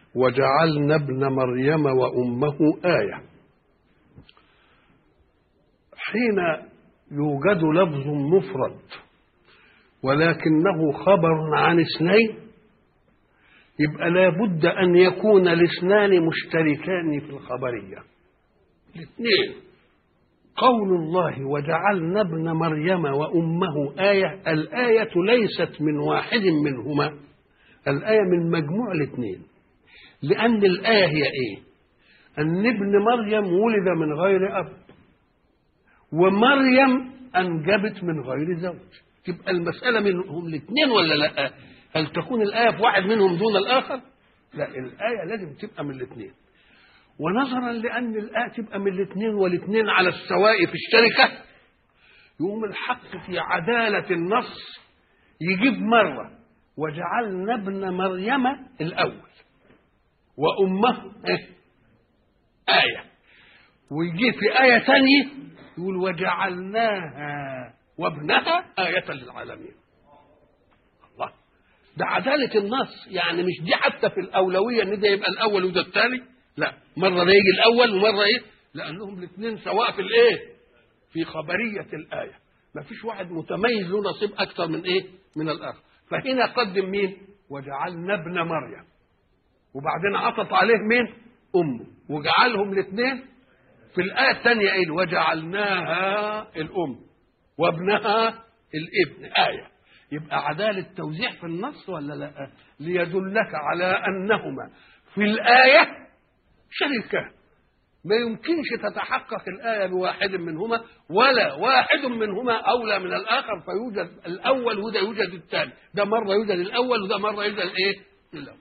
وجعلنا ابن مريم وأمه آية حين يوجد لفظ مفرد ولكنه خبر عن اثنين يبقى لابد أن يكون الاثنان مشتركان في الخبرية الاثنين قول الله وجعلنا ابن مريم وأمه آية الآية ليست من واحد منهما الآية من مجموع الاثنين لأن الآية هي إيه أن ابن مريم ولد من غير أب ومريم أنجبت من غير زوج تبقى المسألة منهم الاثنين ولا لا هل تكون الآية في واحد منهم دون الآخر لا الآية لازم تبقى من الاثنين ونظرا لأن الآية تبقى من الاثنين والاثنين على السواء في الشركة يقوم الحق في عدالة النص يجيب مرة وجعلنا ابن مريم الأول وأمه إيه؟ آية ويجي في آية ثانية يقول وجعلناها وابنها آية للعالمين الله ده عدالة النص يعني مش دي حتى في الأولوية إن ده يبقى الأول وده الثاني لا مرة ده يجي الأول ومرة إيه لأنهم الاثنين سواء في الإيه في خبرية الآية ما فيش واحد متميز له نصيب أكثر من إيه من الآخر فهنا قدم مين وجعلنا ابن مريم وبعدين عطف عليه مين أمه وجعلهم الاثنين في الآية الثانية إيه وجعلناها الأم وابنها الابن آية يبقى عدالة توزيع في النص ولا لا ليدلك على أنهما في الآية شريكان ما يمكنش تتحقق الآية بواحد منهما ولا واحد منهما أولى من الآخر فيوجد الأول وده يوجد الثاني ده مرة يوجد الأول وده مرة يوجد الإيه الأول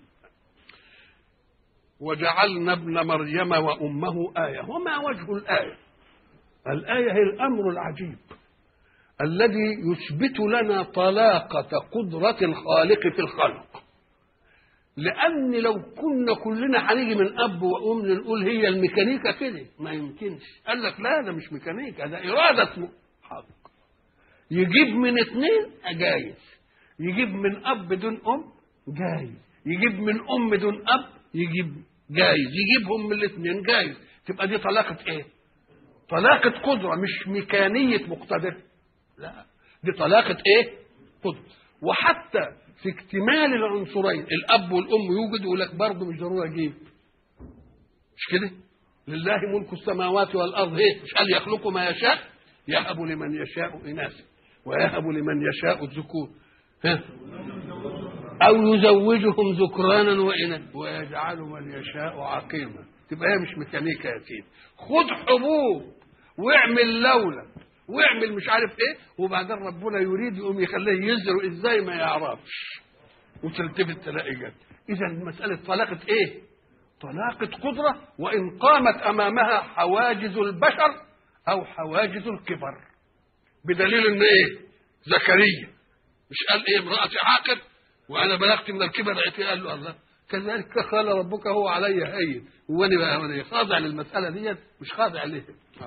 وجعلنا ابن مريم وأمه آية وما وجه الآية الآية هي الأمر العجيب الذي يثبت لنا طلاقة قدرة الخالق في الخلق لأن لو كنا كلنا هنيجي من أب وأم نقول هي الميكانيكا كده ما يمكنش قال لك لا ده مش ميكانيكا ده إرادة حق يجيب من اثنين جايز يجيب من أب بدون أم جايز يجيب من أم دون أب يجيب جايز يجيبهم من الاثنين جايز تبقى دي طلاقة ايه طلاقة قدرة مش ميكانية مقتدر لا دي طلاقة ايه قدرة وحتى في اكتمال العنصرين الاب والام يوجد يقول لك برضه مش ضروري اجيب مش كده لله ملك السماوات والارض ايه مش قال يخلق ما يشاء يهب لمن يشاء اناثا ويهب لمن يشاء الذكور ها أو يزوجهم ذكرانا وإناثا ويجعل من يشاء عقيما تبقى هي مش ميكانيكا يا سيدي خد حبوب واعمل لولا واعمل مش عارف ايه وبعدين ربنا يريد يقوم يخليه يزرق ازاي ما يعرفش وتلتفت تلاقي جد اذا مساله طلاقه ايه طلاقه قدره وان قامت امامها حواجز البشر او حواجز الكبر بدليل ان ايه زكريا مش قال ايه امرأتي عاقر وانا بلغت من الكبر عتي قال له الله كذلك قال ربك هو علي هين وانا بقى وانا خاضع للمساله ديت مش خاضع ليه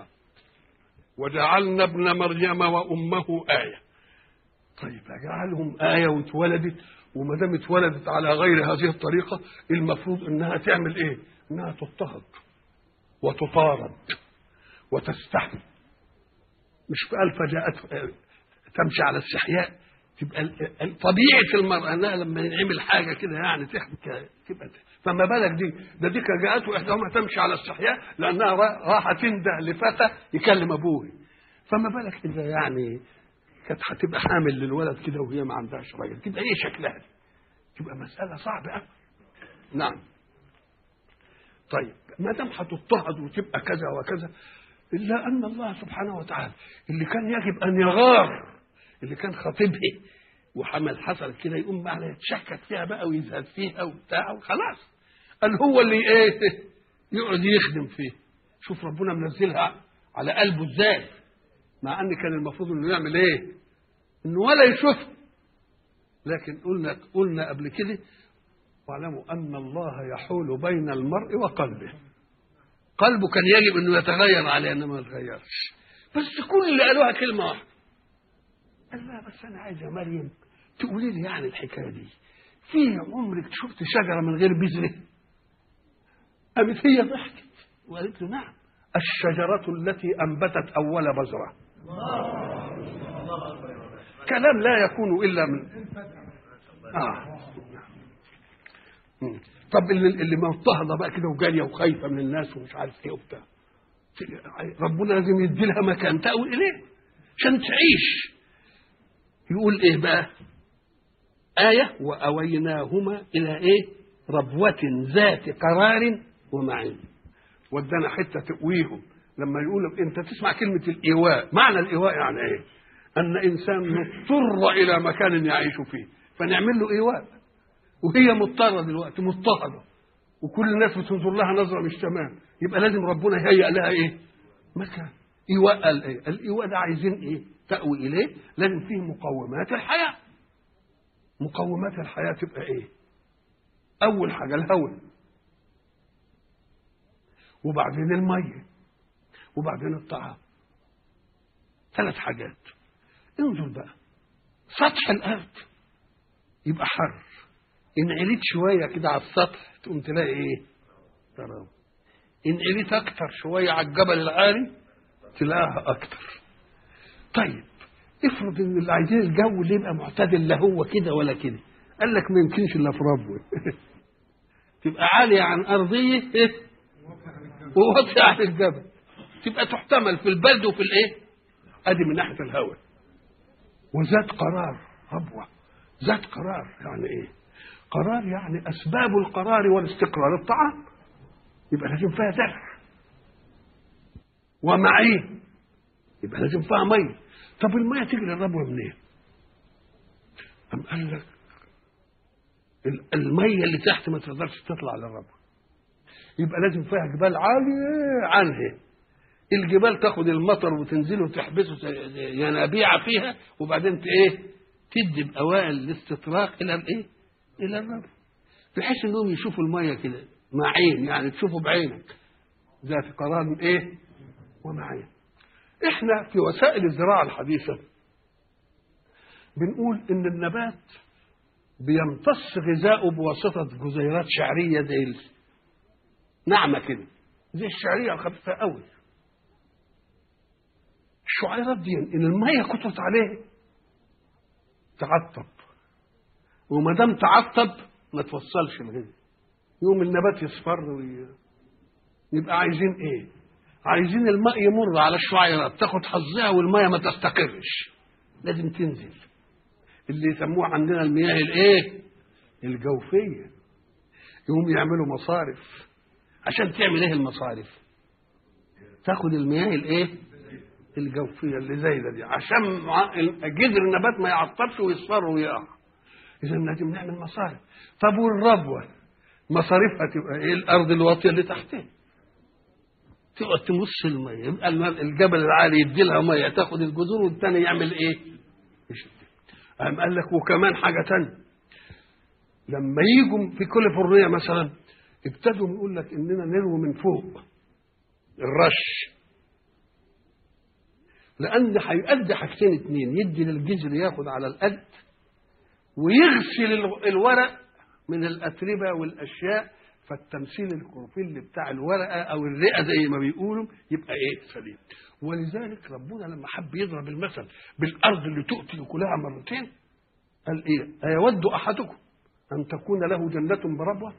وجعلنا ابن مريم وامه ايه طيب اجعلهم ايه واتولدت وما دام اتولدت على غير هذه الطريقه المفروض انها تعمل ايه؟ انها تضطهد وتطارد وتستحي مش قال فجاءت تمشي على استحياء تبقى طبيعه المراه انها لما ينعمل حاجه كده يعني تحكي تبقى فما بالك دي ده دي كان جاءته احداهما تمشي على استحياء لانها راحت تنده لفتى يكلم ابوه فما بالك اذا يعني كانت هتبقى حامل للولد كده وهي ما عندهاش راجل تبقى ايه شكلها دي؟ تبقى مساله صعبه قوي نعم طيب ما دام هتضطهد وتبقى كذا وكذا الا ان الله سبحانه وتعالى اللي كان يجب ان يغار اللي كان خطيبها وحمل حصل كده يقوم بقى يتشكك فيها بقى ويزهد فيها وبتاع وخلاص قال هو اللي ايه يقعد يخدم فيه شوف ربنا منزلها على قلبه ازاي مع ان كان المفروض انه يعمل ايه انه ولا يشوف لكن قلنا قلنا قبل كده واعلموا ان الله يحول بين المرء وقلبه قلبه كان يجب انه يتغير عليه انما ما يتغيرش بس كل اللي قالوها كلمه واحده قال لا بس انا عايز يا مريم تقولي لي يعني الحكايه دي في عمرك شفت شجره من غير بذره قامت هي ضحكت وقالت له نعم الشجرة التي أنبتت أول بذرة كلام لا يكون إلا من آه. مم. طب اللي اللي مضطهده بقى كده وجاريه وخايفه من الناس ومش عارف ايه وبتاع ربنا لازم يدي لها مكان تأوي اليه عشان تعيش يقول ايه بقى آية وأويناهما إلى إيه ربوة ذات قرار ومعين ودانا حتة تقويهم لما يقول أنت تسمع كلمة الإيواء معنى الإيواء يعني إيه أن إنسان مضطر إلى مكان يعيش فيه فنعمل له إيواء وهي مضطرة دلوقتي مضطهدة وكل الناس بتنظر لها نظرة مش تمام يبقى لازم ربنا يهيئ لها إيه مكان إيواء قال إيه الإيواء ده عايزين إيه تأوي إليه لازم فيه مقومات الحياة مقومات الحياة تبقى إيه أول حاجة الهواء وبعدين المية وبعدين الطعام ثلاث حاجات انظر بقى سطح الأرض يبقى حر إن عليت شوية كده على السطح تقوم تلاقي إيه تراب إن عليت أكتر شوية على الجبل العالي تلاقيها أكتر طيب افرض ان اللي عايزين الجو اللي يبقى معتدل لا هو كده ولا كده قال لك ما يمكنش الا في ربوه تبقى عاليه عن ارضيه إيه؟ وواطيه عن الجبل تبقى تحتمل في البرد وفي الايه ادي من ناحيه الهواء وذات قرار ربوه ذات قرار يعني ايه قرار يعني اسباب القرار والاستقرار الطعام يبقى لازم فيها دفع ومعين يبقى لازم فيها ميه طب الميه تيجي للربوه منين؟ أم قال لك الميه اللي تحت ما تقدرش تطلع للربوه يبقى لازم فيها جبال عاليه عنها الجبال تاخد المطر وتنزله وتحبسه ينابيع فيها وبعدين ايه تدي باوائل الاستطراق الى الايه؟ الى الربوه بحيث انهم يشوفوا الميه كده معين يعني تشوفوا بعينك ذات قرار ايه؟ ومعين احنا في وسائل الزراعه الحديثه بنقول ان النبات بيمتص غذاؤه بواسطه جزيئات شعريه زي ناعمه كده زي الشعريه الخفيفه قوي الشعيرات دي ان الميه كترت عليه تعطب وما دام تعطب ما توصلش الغذاء يوم النبات يصفر وي... يبقى عايزين ايه عايزين الماء يمر على الشعيرات تاخد حظها والميه ما تستقرش لازم تنزل اللي يسموه عندنا المياه الايه الجوفيه يقوم يعملوا مصارف عشان تعمل ايه المصارف تاخد المياه الايه الجوفيه اللي زي دي عشان جذر النبات ما يعطبش ويصفر ويقع اذا لازم نعمل مصارف طب والربوه مصاريفها تبقى ايه الارض الواطيه اللي تحتها تقعد تمص الميه يبقى الجبل العالي يدي لها ميه تاخد الجذور والثاني يعمل ايه؟ قام قال لك وكمان حاجه ثانيه لما يجوا في كاليفورنيا مثلا ابتدوا يقول لك اننا نروي من فوق الرش لان هيؤدي حاجتين اتنين يدي للجذر ياخد على القد ويغسل الورق من الاتربه والاشياء فالتمثيل الكروفيل بتاع الورقه او الرئه زي ما بيقولوا يبقى ايه سليم ولذلك ربنا لما حب يضرب المثل بالارض اللي تؤتي كلها مرتين قال ايه ايود احدكم ان تكون له جنه بربوه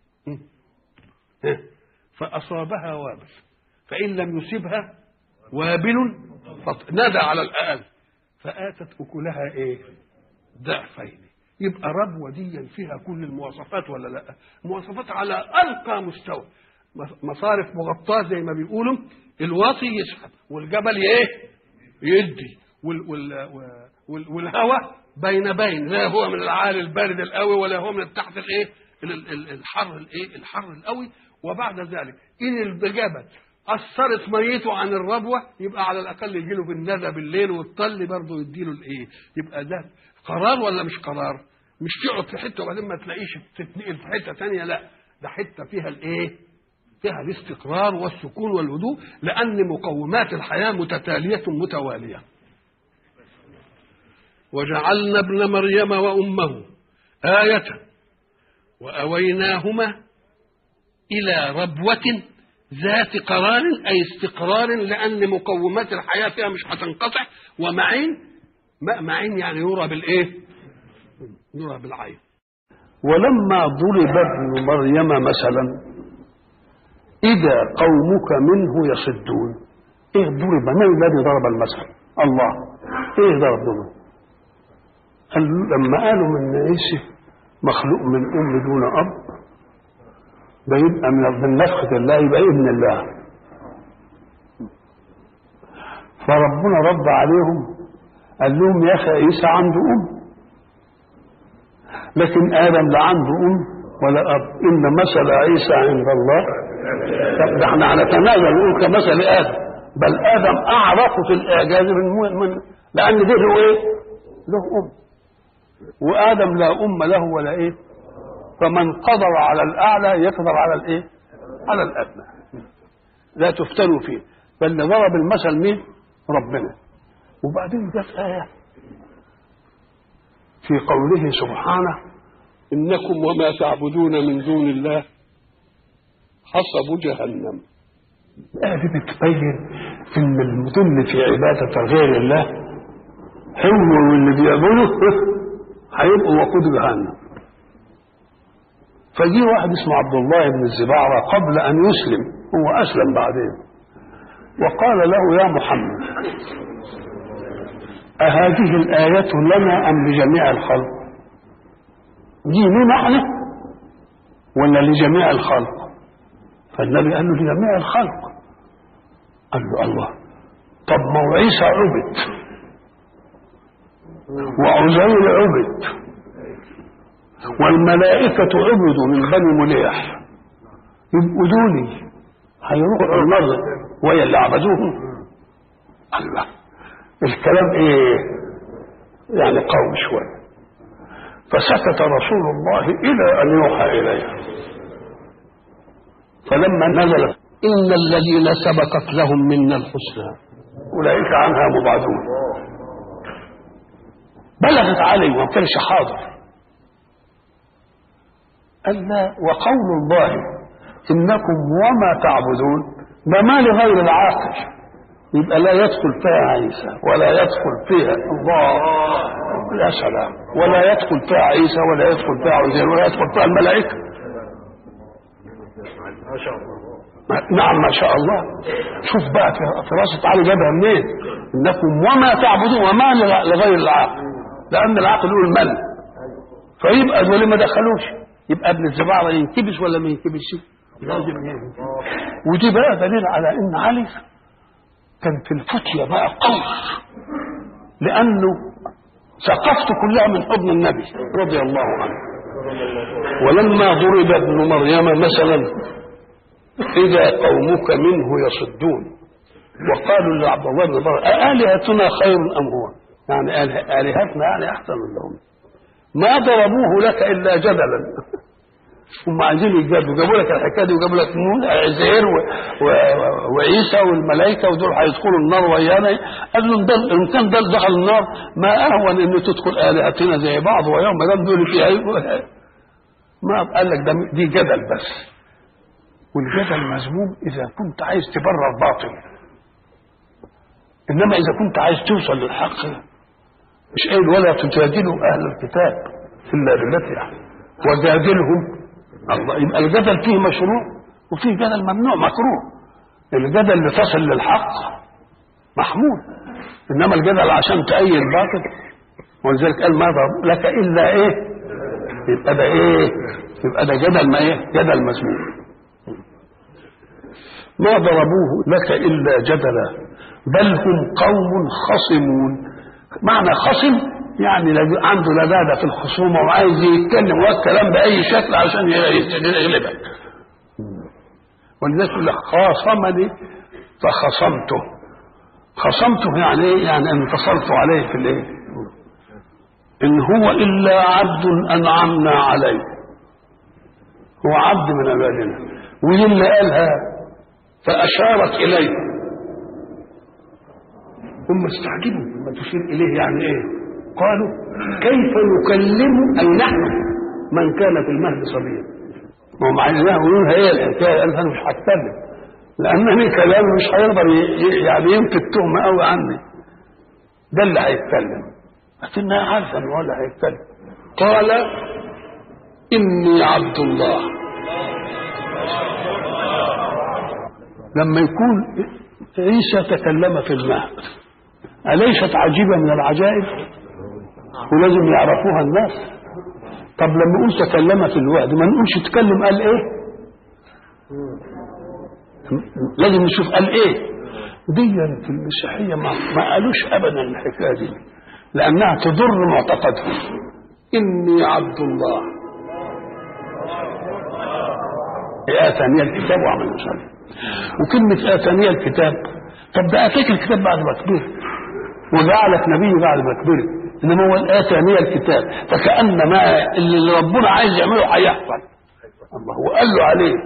فاصابها وابل فان لم يصبها وابل نادى على الاقل فاتت اكلها ايه ضعفين يبقى ربوة دي فيها كل المواصفات ولا لا مواصفات على أرقى مستوى مصارف مغطاة زي ما بيقولوا الواطي يسحب والجبل ايه يدي وال وال وال والهواء بين بين لا هو من العالي البارد القوي ولا هو من تحت الايه الحر الايه الحر القوي وبعد ذلك ان الجبل أثرت ميته عن الربوة يبقى على الأقل يجي له بالندى بالليل والطل برضه يديله الإيه؟ يبقى ده قرار ولا مش قرار؟ مش تقعد في حتة وبعدين ما تلاقيش تتنقل في حتة تانية لا ده حتة فيها الإيه؟ فيها الاستقرار والسكون والهدوء لأن مقومات الحياة متتالية متوالية. وجعلنا ابن مريم وأمه آية وأويناهما إلى ربوة ذات قرار أي استقرار لأن مقومات الحياة فيها مش هتنقطع ومعين ماء معين يعني يرى بالإيه؟ يرى بالعين ولما ضرب ابن مريم مثلا إذا قومك منه يصدون إيه ضرب من الذي ضرب المثل الله إيه ضرب منه قال لما قالوا من عيسى مخلوق من أم دون أب ده يبقى من من نفخة الله يبقى ابن الله فربنا رد عليهم قال لهم يا أخي عيسى عنده أم لكن آدم لا عنده أم ولا أب إن مثل عيسى عند الله طب ده احنا هنتنازل نقول كمثل آدم بل آدم أعرف في الإعجاز من من لأن ده له إيه؟ له أم وآدم لا أم له ولا إيه؟ فمن قدر على الأعلى يقدر على الإيه؟ على الأدنى لا تفتنوا فيه بل ضرب المثل مين؟ ربنا وبعدين جت آية في قوله سبحانه إنكم وما تعبدون من دون الله حصب جهنم الآية دي بتبين إن المضل في عبادة غير الله هو واللي بيعبده هيبقوا وقود جهنم فجي واحد اسمه عبد الله بن الزبعرة قبل أن يسلم هو أسلم بعدين وقال له يا محمد أهذه الآية لنا أم لجميع الخلق دي لنا احنا ولا لجميع الخلق فالنبي قال له لجميع الخلق قال له الله طب ما هو عيسى عبد وعزير عبد والملائكة عبدوا من بني مليح يبقوا دوني هيروحوا النار وهي اللي عبدوهم الله الكلام ايه يعني قوي شوية فسكت رسول الله إلى أن يوحى إليه فلما نزلت إن الذين سبقت لهم منا الحسنى أولئك عنها مبعدون بلغت علي وما كانش حاضر قال لا وقول الله إنكم وما تعبدون ده ما لغير العاقل يبقى لا يدخل فيها عيسى ولا يدخل فيها الله يا سلام ولا يدخل فيها عيسى ولا يدخل فيها عزير ولا يدخل فيها الملائكة ما شاء الله نعم ما شاء الله شوف بقى فراسة علي جابها منين انكم وما تعبدون وما لغير العاقل لان العاقل يقول من فيبقى دول ما دخلوش يبقى ابن الزبعرة ينكبس ولا ما ينكبسش لازم ينكبس ودي بقى دليل على ان علي كان في الفتية بقى قوي لأنه ثقافته كلها من حضن النبي رضي الله عنه ولما ضرب ابن مريم مثلا إذا قومك منه يصدون وقالوا لعبد الله بن مريم أآلهتنا خير أم هو يعني آلهتنا يعني أحسن لهم ما ضربوه لك إلا جدلا هم عايزين يجادوا جابوا لك الحكايه دي وجابوا لك عزير و... و... وعيسى والملائكه ودول هيدخلوا النار ويانا قال لهم ده ان كان ده دخل النار ما اهون ان تدخل الهتنا زي بعض ويوم ما دام دول فيها ما قال لك ده دي جدل بس والجدل مذموم اذا كنت عايز تبرر باطل انما اذا كنت عايز توصل للحق مش قايل ولا تجادلوا اهل الكتاب الا بالتي وجادلهم الله يبقى الجدل فيه مشروع وفيه جدل ممنوع مكروه الجدل اللي تصل للحق محمود انما الجدل عشان تأيد باطل ولذلك قال ما ضرب لك الا ايه يبقى ده ايه يبقى ده جدل ما ايه جدل مسموع ما ضربوه لك الا جدلا بل هم قوم خصمون معنى خصم يعني عنده لذاذة في الخصومة وعايز يتكلم والكلام بأي شكل عشان يغلبك ولذلك يقول لك خاصمني فخصمته خصمته يعني ايه؟ يعني انتصرت عليه في الايه؟ ان هو الا عبد انعمنا عليه هو عبد من عبادنا ودي اللي قالها فاشارت اليه هم استعجبوا لما تشير اليه يعني ايه؟ قالوا كيف نكلم أي نحن من كان في المهد صبيا ما هم عايزين يقولوا هي الحكايه قال انا مش هتكلم لانني كلامي مش هيقدر يعني ينفي التهمه قوي عني ده اللي هيتكلم لكنها عارفه ان هو اللي هيتكلم قال اني عبد الله لما يكون عيسى تكلم في المهد أليست عجيبة من العجائب ولازم يعرفوها الناس طب لما نقول تكلم في الوعد ما نقولش تكلم قال ايه لازم نشوف قال ايه دي في المسيحية ما, ما قالوش ابدا الحكاية دي لانها تضر معتقدهم اني عبد الله آتاني الكتاب وعمل مصالح وكلمة آتاني الكتاب طب ده آتاك الكتاب بعد ما كبرت وجعلك نبي بعد ما كبرت انما هو آتاني الكتاب فكأن ما اللي ربنا عايز يعمله هيحصل الله وقال له عليه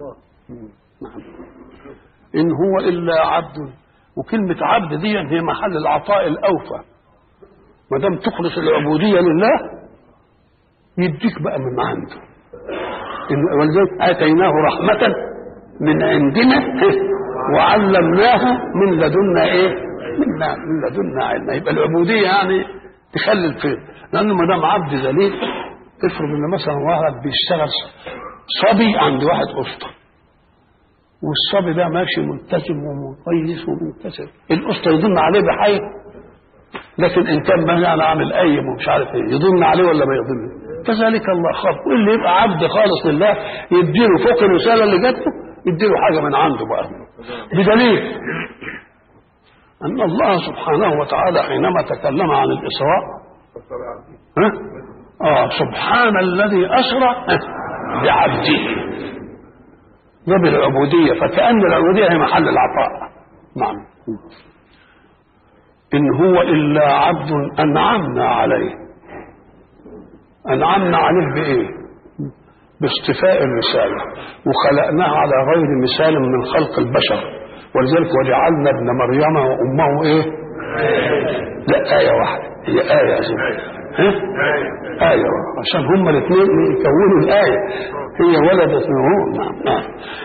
إن هو إلا عبد وكلمة عبد دي هي محل العطاء الأوفى ما دام تخلص العبودية لله يديك بقى من عنده ولذلك آتيناه رحمة من عندنا وعلمناه من لدنا إيه؟ من من لدنا علما يبقى العبودية يعني تخلي الفيض لأنه ما دام عبد ذليل افرض إن مثلا واحد بيشتغل صبي عند واحد أسطى والصبي ده ماشي ملتزم ومقيس ومنتسب الأسطى يظن عليه بحي لكن إن كان مثلا عامل أيم ومش عارف إيه يظن عليه ولا ما يظن كذلك الله خلق واللي يبقى عبد خالص لله يديله فوق الرسالة اللي جات له يديله حاجة من عنده بقى بدليل أن الله سبحانه وتعالى حينما تكلم عن الإسراء ها؟ آه سبحان الذي أسرى بعبده ده بالعبودية فكأن العبودية هي محل العطاء نعم إن هو إلا عبد أنعمنا عليه أنعمنا عليه بإيه؟ باصطفاء الرسالة وخلقناها على غير مثال من خلق البشر ولذلك وجعلنا ابن مريم وأمه إيه؟ لا آية واحدة هي آية يا زلمة ها؟ آية واحدة عشان هما الاثنين يكونوا الآية هي ولدت من نعم نعم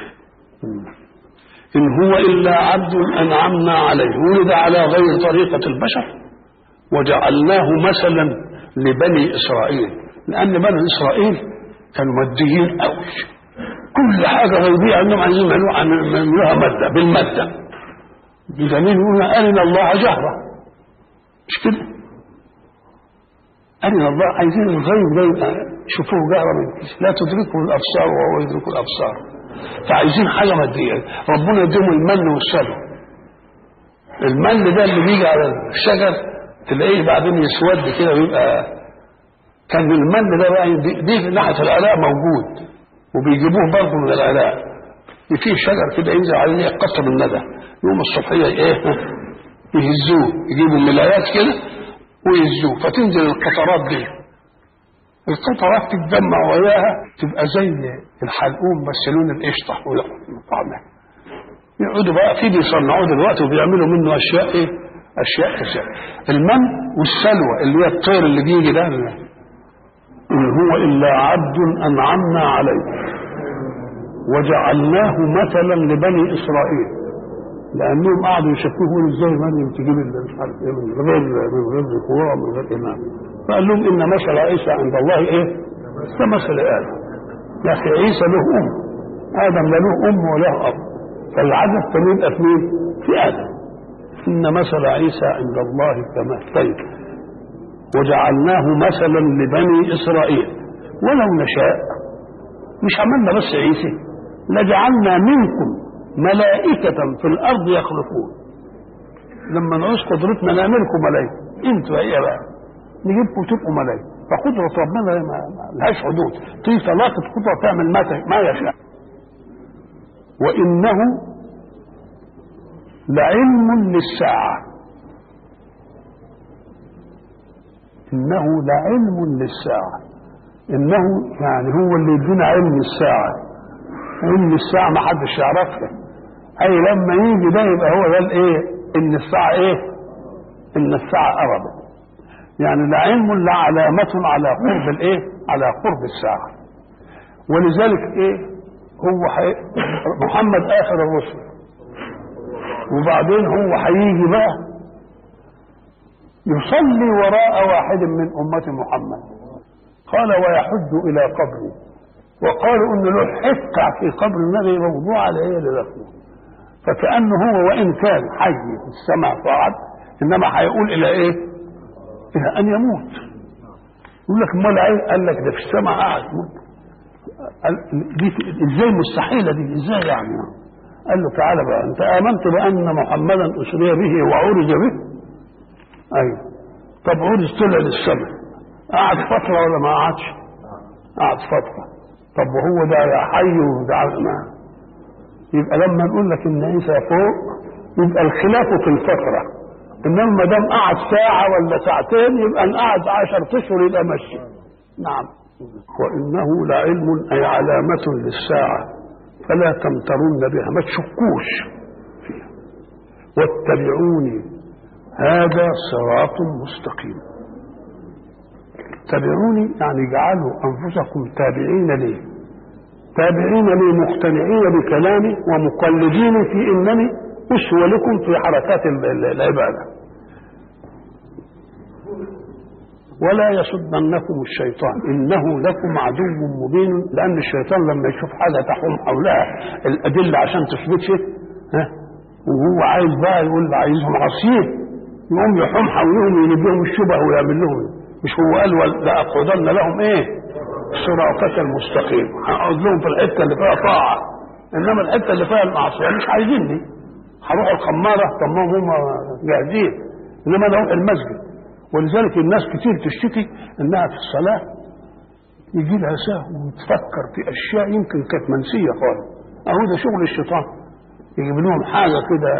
إن هو إلا عبد أنعمنا عليه ولد على غير طريقة البشر وجعلناه مثلا لبني إسرائيل لأن بني إسرائيل كانوا ماديين قوي كل حاجة غيبية عندهم عايزين يعملوها مادة بالمادة بدليل يقول أرنا الله جهرة مش كده أرنا الله عايزين الغيب ده يبقى شوفوه جهرة من لا تدركه الأبصار وهو يدرك الأبصار فعايزين حاجة مادية ربنا يديهم المن والسلوى المن ده اللي بيجي على الشجر تلاقيه بعدين يسود كده ويبقى كان المن ده بقى دي, دي في ناحية العراق موجود وبيجيبوه برضه من العراق في شجر كده ينزل عليه قطر الندى يوم الصبحية ايه يهزوه يجيبوا ملايات كده ويهزوه فتنزل القطرات دي القطرات تتجمع وياها تبقى زي الحلقوم بس لون القشطة طعمها يقعدوا بقى في بيصنعوه دلوقتي وبيعملوا منه اشياء ايه؟ اشياء كثيرة المن والسلوى اللي هي الطير اللي بيجي ده ان هو الا عبد انعمنا عليه وجعلناه مثلا لبني اسرائيل لانهم قعدوا يشككوا ازاي مريم تجيب مش عارف ايه من غير من غير ذكورة من غير امام فقال لهم ان مثل عيسى عند الله ايه؟ كمثل ادم يا اخي عيسى له ام ادم لا له ام ولا اب فالعدد كان يبقى في مين؟ في ادم ان مثل عيسى عند الله كمثل طيب وجعلناه مثلا لبني اسرائيل ولو نشاء مش عملنا بس عيسى لجعلنا منكم ملائكة في الأرض يخلقون لما نعوز قدرتنا نعملكم ملائكة انتوا ايه بقى نجيبكم تبقوا ملائكة فقدرة ربنا ما لهاش حدود في طلاقة قدرة تعمل ما ما يشاء وإنه لعلم للساعة إنه لعلم للساعة إنه يعني هو اللي يدينا علم الساعة علم الساعة ما حدش يعرفها أي لما يجي ده يبقى هو ده الإيه إن الساعة إيه إن الساعة قربت يعني لعلم لعلامة على قرب الإيه على قرب الساعة ولذلك إيه هو حي... محمد اخر الرسل وبعدين هو هيجي بقى يصلي وراء واحد من امه محمد قال ويحج الى قبره وقالوا ان له حكه في قبر النبي موضوع على ايه لدفنه فكانه هو وان كان حي في السماء صعد انما هيقول الى ايه؟ الى ان يموت يقول لك امال ايه؟ قال لك ده في السماء قاعد قال دي ازاي مستحيله دي ازاي يعني قال له تعالى بقى انت امنت بان محمدا اسري به وعرج به ايوه طب عرج طلع للسماء قعد فتره ولا ما قعدش قعد فتره طب وهو ده يا حي وده ما يبقى لما نقول لك ان عيسى فوق يبقى الخلاف في الفتره انما ما دام قعد ساعه ولا ساعتين يبقى ان قعد 10 اشهر يبقى مشي نعم وانه لعلم اي علامه للساعه فلا تمترن بها ما تشكوش فيها واتبعوني هذا صراط مستقيم اتبعوني يعني اجعلوا انفسكم تابعين لي تابعين لي مقتنعين بكلامي ومقلدين في انني اسوه لكم في حركات العباده ولا يصدنكم الشيطان انه لكم عدو مبين لان الشيطان لما يشوف حاجه تحوم حولها الادله عشان تثبتها ها وهو عايز بقى يقول عايزهم عصيين يقوم يحوم حولهم يجيب لهم الشبه ويعمل لهم مش هو قال لاقعدن لهم ايه؟ صراطك المستقيم هقعد لهم في الحته اللي فيها طاعه انما الحته اللي فيها المعصيه مش عايزيني هروح الخماره طب ما هم جاهزين انما انا اروح المسجد ولذلك الناس كتير تشتكي انها في الصلاه يجي لها سهو وتفكر في اشياء يمكن كانت منسيه خالص اهو ده شغل الشيطان يجيب لهم حاجه كده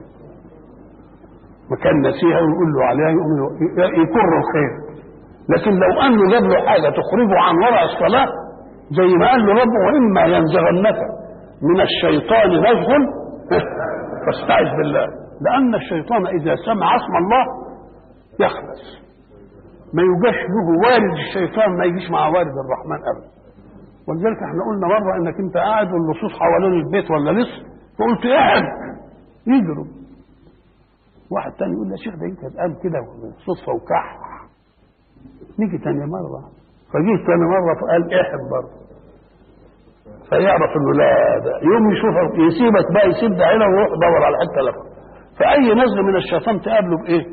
مكان نسيها ويقول له عليها يقوم يكر الخير لكن لو انه جاب له حاجه تخرجه عن وضع الصلاه زي ما قال له ربه واما ينزغنك من الشيطان نزغ فاستعذ بالله لان الشيطان اذا سمع اسم الله يخلص ما يجاش له وارد الشيطان ما يجيش مع وارد الرحمن ابدا ولذلك احنا قلنا مره انك انت قاعد واللصوص حوالين البيت ولا لص فقلت قاعد يجروا واحد تاني يقول لي يا شيخ ده يمكن قال كده صدفه وكح نيجي تاني مره فجيت تاني مره فقال احب برضه فيعرف انه لا ده يوم يشوفك يسيبك بقى يسد عينه ويروح يدور على حته لفه فاي نزل من الشيطان تقابله بايه؟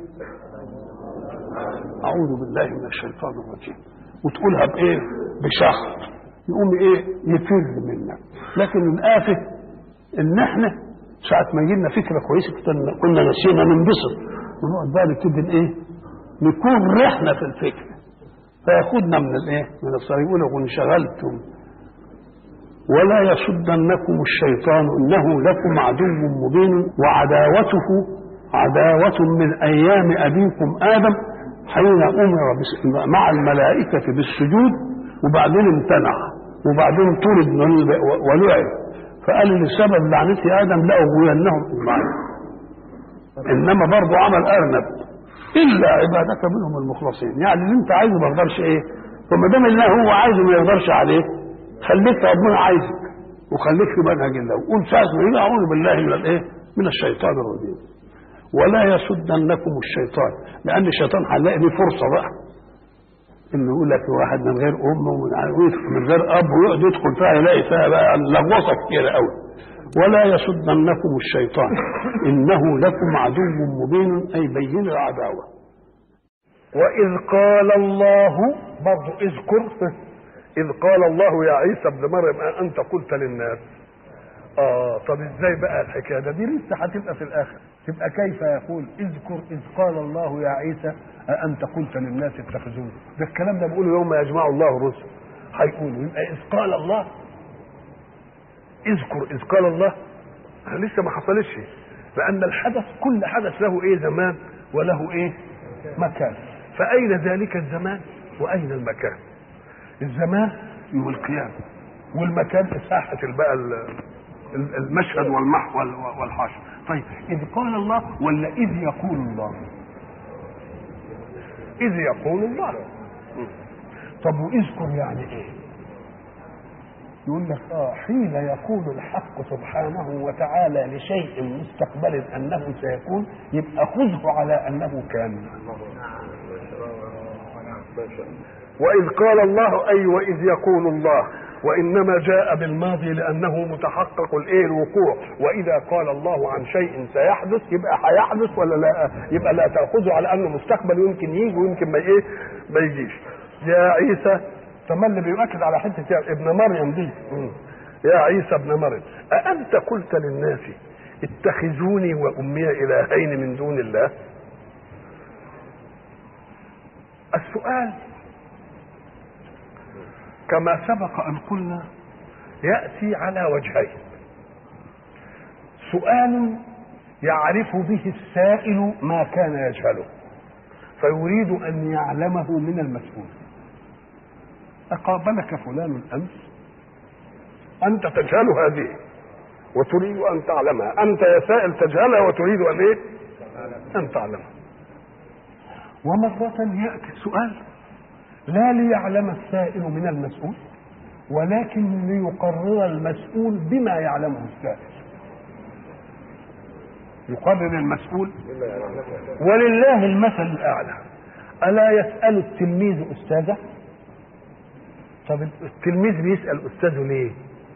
اعوذ بالله من الشيطان الرجيم وتقولها بايه؟ بشخط يقوم ايه؟ يفر منك لكن الآفة ان احنا ساعة ما يجينا فكرة كويسة كنا نسينا ننبسط ونقعد بقى نبتدي ايه؟ نكون رحنا في الفكرة فياخدنا من الايه؟ من الصلاه يقول وانشغلتم ولا يصدنكم الشيطان انه لكم عدو مبين وعداوته عداوة من ايام ابيكم ادم حين امر مع الملائكة بالسجود وبعدين امتنع وبعدين طرد ولعب فقال لسبب لعنتي ادم لاغوينهم اجمعين انما برضه عمل ارنب الا عبادك منهم المخلصين يعني اللي انت عايزه ما يقدرش ايه فما دام الله هو عايزه ما يقدرش عليه خليك ربنا عايزك وخليك في منهج الله وقول ساعه ما يجي اعوذ بالله من الايه من الشيطان الرجيم ولا يصدنكم الشيطان لان الشيطان هنلاقي دي فرصه بقى انه يقول لك واحد من غير ام ومن غير اب ويقعد يدخل فيها يلاقي فيها بقى لغوصه كتيره قوي ولا يصدنكم الشيطان انه لكم عدو مبين اي بين العداوه واذ قال الله برضه اذكر اذ قال الله يا عيسى ابن مريم انت قلت للناس اه طب ازاي بقى الحكايه ده دي لسه هتبقى في الاخر تبقى كيف يقول اذكر اذ قال الله يا عيسى أأنت قلت للناس اتخذوني ده الكلام ده بيقوله يوم يجمع الله الرسل هيقولوا يبقى إذ قال الله اذكر إذ قال الله لسه ما حصلش لأن الحدث كل حدث له إيه زمان وله إيه مكان فأين ذلك الزمان وأين المكان الزمان يوم القيامة والمكان ساحة بقى المشهد والمحو والحاشر طيب إذ قال الله ولا إذ يقول الله إذ يقول الله طب واذكر يعني إيه يقول لك اه حين يقول الحق سبحانه وتعالى لشيء مستقبل انه سيكون يبقى خذه على انه كان وإذ قال الله أي وإذ يقول الله وإنما جاء بالماضي لأنه متحقق الإيه الوقوع وإذا قال الله عن شيء سيحدث يبقى هيحدث ولا لا يبقى لا تأخذه على أنه مستقبل ويمكن يجي ويمكن ما إيه ما يجيش يا عيسى تملي بيؤكد على حتة يا ابن مريم دي مم. يا عيسى ابن مريم أأنت قلت للناس اتخذوني وأمي إلهين من دون الله السؤال كما سبق ان قلنا ياتي على وجهين سؤال يعرف به السائل ما كان يجهله فيريد ان يعلمه من المسؤول اقابلك فلان امس انت تجهل هذه وتريد ان تعلمها انت يا سائل تجهلها وتريد ان ايه ان تعلمها ومرة يأتي السؤال لا ليعلم السائل من المسؤول ولكن ليقرر المسؤول بما يعلمه السائل يقرر المسؤول ولله المثل الأعلى ألا يسأل التلميذ أستاذه طب التلميذ بيسأل أستاذه ليه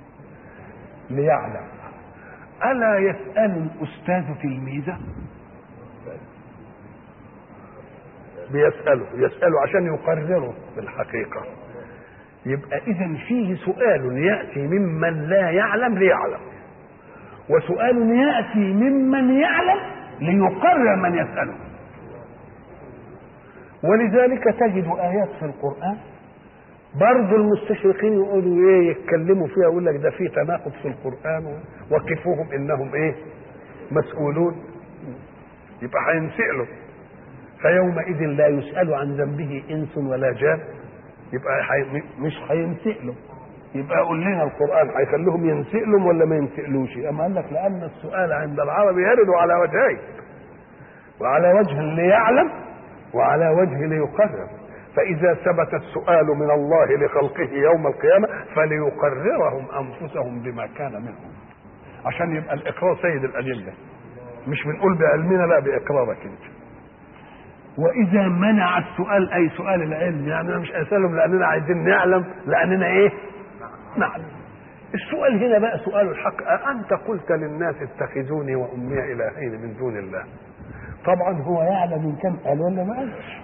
ليعلم ألا يسأل الأستاذ تلميذه بيسأله يسأله عشان يقرره بالحقيقة يبقى إذا فيه سؤال يأتي ممن لا يعلم ليعلم وسؤال يأتي ممن يعلم ليقرر من يسأله ولذلك تجد آيات في القرآن برضه المستشرقين يقولوا ايه يتكلموا فيها يقول لك ده في تناقض في القرآن وقفوهم انهم ايه مسؤولون يبقى هينسألوا فيومئذ لا يسأل عن ذنبه إنس ولا جان يبقى حي... مش هينسألوا يبقى قول لنا القرآن هيخليهم ينسألوا ولا ما ينسألوش أما قال لك لأن السؤال عند العرب يرد على وجهين وعلى وجه ليعلم وعلى وجه ليقرر فإذا ثبت السؤال من الله لخلقه يوم القيامة فليقررهم أنفسهم بما كان منهم عشان يبقى الإقرار سيد الأدلة مش بنقول بعلمنا لا بإقرارك أنت واذا منع السؤال اي سؤال العلم يعني انا مش اسالهم لاننا عايزين نعلم لاننا ايه نعلم السؤال هنا بقى سؤال الحق أأنت قلت للناس اتخذوني وأمي إلهين من دون الله طبعا هو يعلم إن كان قال ولا ما قالش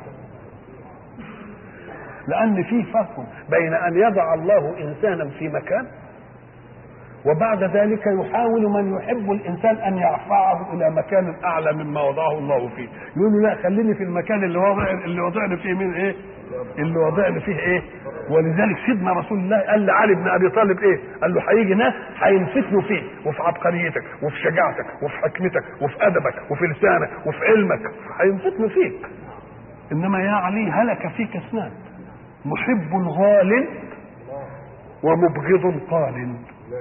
لأن في فرق بين أن يضع الله إنسانا في مكان وبعد ذلك يحاول من يحب الانسان ان يرفعه الى مكان اعلى مما وضعه الله فيه يقول له لا خليني في المكان اللي وضع اللي وضعني فيه مين ايه اللي وضعني فيه ايه ولذلك سيدنا رسول الله قال لعلي بن ابي طالب ايه قال له هيجي ناس هينفتنوا فيك وفي عبقريتك وفي شجاعتك وفي حكمتك وفي ادبك وفي لسانك وفي علمك هينفتنوا فيك انما يا علي هلك فيك اثنان محب غال ومبغض قال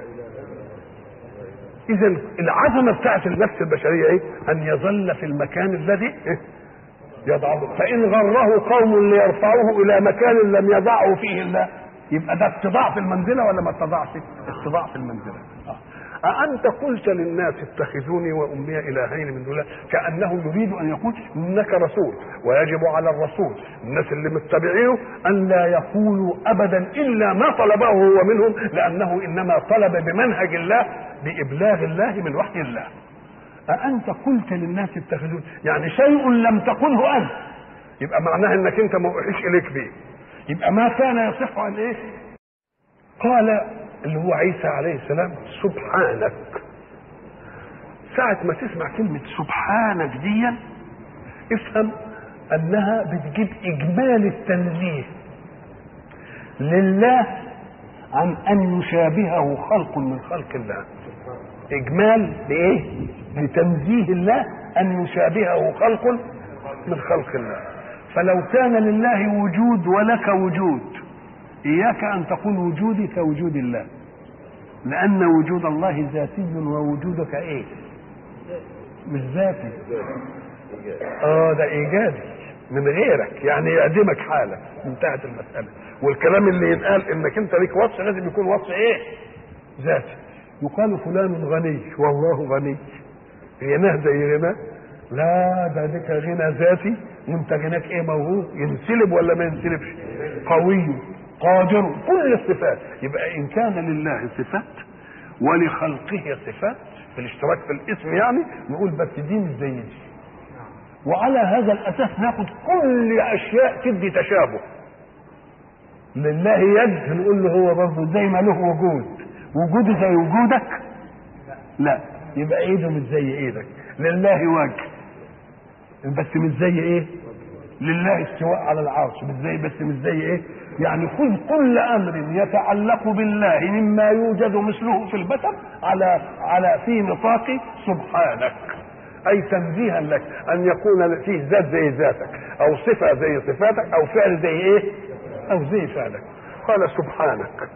اذا العظمه بتاعت النفس البشريه ايه ان يظل في المكان الذي إيه؟ يضعه فان غره قوم ليرفعوه الى مكان لم يضعه فيه الله يبقى ده اتضاع في المنزله ولا ما اتضاعش اتضاع في المنزله آه. أأنت قلت للناس اتخذوني وأمي إلهين من دون الله كأنه يريد أن يقول إنك رسول ويجب على الرسول الناس اللي متبعينه أن لا يقولوا أبدا إلا ما طلبه هو منهم لأنه إنما طلب بمنهج الله بإبلاغ الله من وحي الله أأنت قلت للناس اتخذوني يعني شيء لم تقله أنت يبقى معناه انك انت ما اوحيش اليك به يبقى ما كان يصح ان ايه قال اللي هو عيسى عليه السلام سبحانك ساعة ما تسمع كلمة سبحانك دي افهم انها بتجيب اجمال التنزيه لله عن ان يشابهه خلق من خلق الله اجمال بايه لتنزيه الله ان يشابهه خلق من خلق الله فلو كان لله وجود ولك وجود إياك أن تقول وجودي كوجود الله لأن وجود الله ذاتي ووجودك إيه؟ مش ذاتي اه ده إيجابي من غيرك يعني يعدمك حالك انتهت المساله والكلام اللي ينقال انك انت ليك وصف لازم يكون وصف ايه ذاتي يقال فلان غني والله غني غناه زي غناه لا ده ديك غنى ذاتي وانت غناك ايه موهوب ينسلب ولا ما ينسلبش قوي قادر كل الصفات يبقى ان كان لله صفات ولخلقه صفات في الاشتراك في الاسم يعني نقول بس دي مش زي دي وعلى هذا الاساس ناخد كل اشياء تدي تشابه لله يد نقول له هو برضه زي ما له وجود وجوده زي وجودك لا يبقى ايده مش زي ايدك لله وجه بس مش زي ايه لله استواء على العرش مش زي بس مش زي ايه يعني خذ كل امر يتعلق بالله مما يوجد مثله في البشر على على في نطاق سبحانك اي تنزيها لك ان يكون فيه ذات زي ذاتك او صفه زي صفاتك او فعل زي ايه او زي فعلك قال سبحانك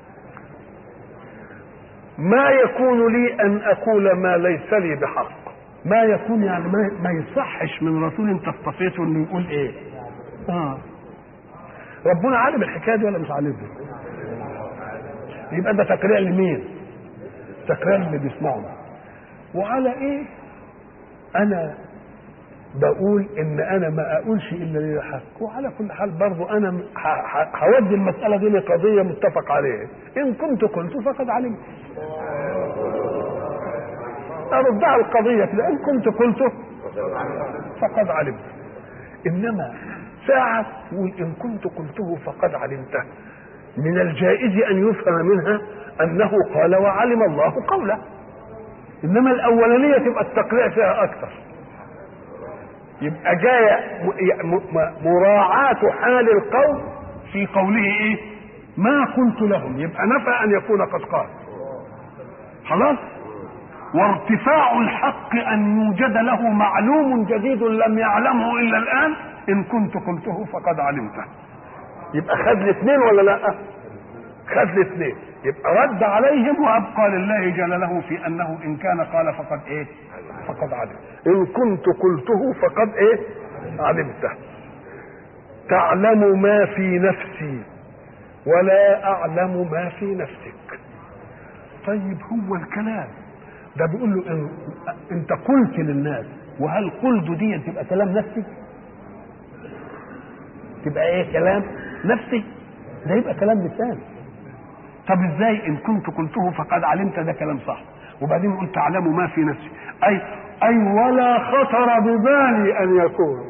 ما يكون لي ان اقول ما ليس لي بحق ما يكون يعني ما, ما يصحش من رسول انت اصطفيته انه يقول ايه اه ربنا عالم الحكايه دي ولا مش عالمها يبقى ده تقريع لمين تقريع اللي بيسمعه وعلى ايه انا بقول ان انا ما اقولش الا لي حق وعلى كل حال برضه انا هودي المساله دي لقضيه متفق عليها ان كنت قلت فقد علمت اردها القضيه كده ان كنت قلته فقد علمت انما ساعة تقول إن كنت قلته فقد علمته من الجائز أن يفهم منها أنه قال وعلم الله قوله إنما الأولانية تبقى التقريع فيها أكثر يبقى جاية مراعاة حال القوم في قوله إيه ما قلت لهم يبقى نفى أن يكون قد قال خلاص وارتفاع الحق أن يوجد له معلوم جديد لم يعلمه إلا الآن ان كنت قلته فقد علمته يبقى خد الاثنين ولا لا خد الاثنين يبقى رد عليهم وابقى لله جلاله في انه ان كان قال فقد ايه فقد علم ان كنت قلته فقد ايه علمته تعلم ما في نفسي ولا اعلم ما في نفسك طيب هو الكلام ده بيقول له إن انت قلت للناس وهل قلت دي تبقى كلام نفسي تبقى ايه كلام نفسي ده يبقى كلام لسان طب ازاي ان كنت قلته فقد علمت ده كلام صح وبعدين قلت تعلم ما في نفسي اي اي ولا خطر ببالي ان يكون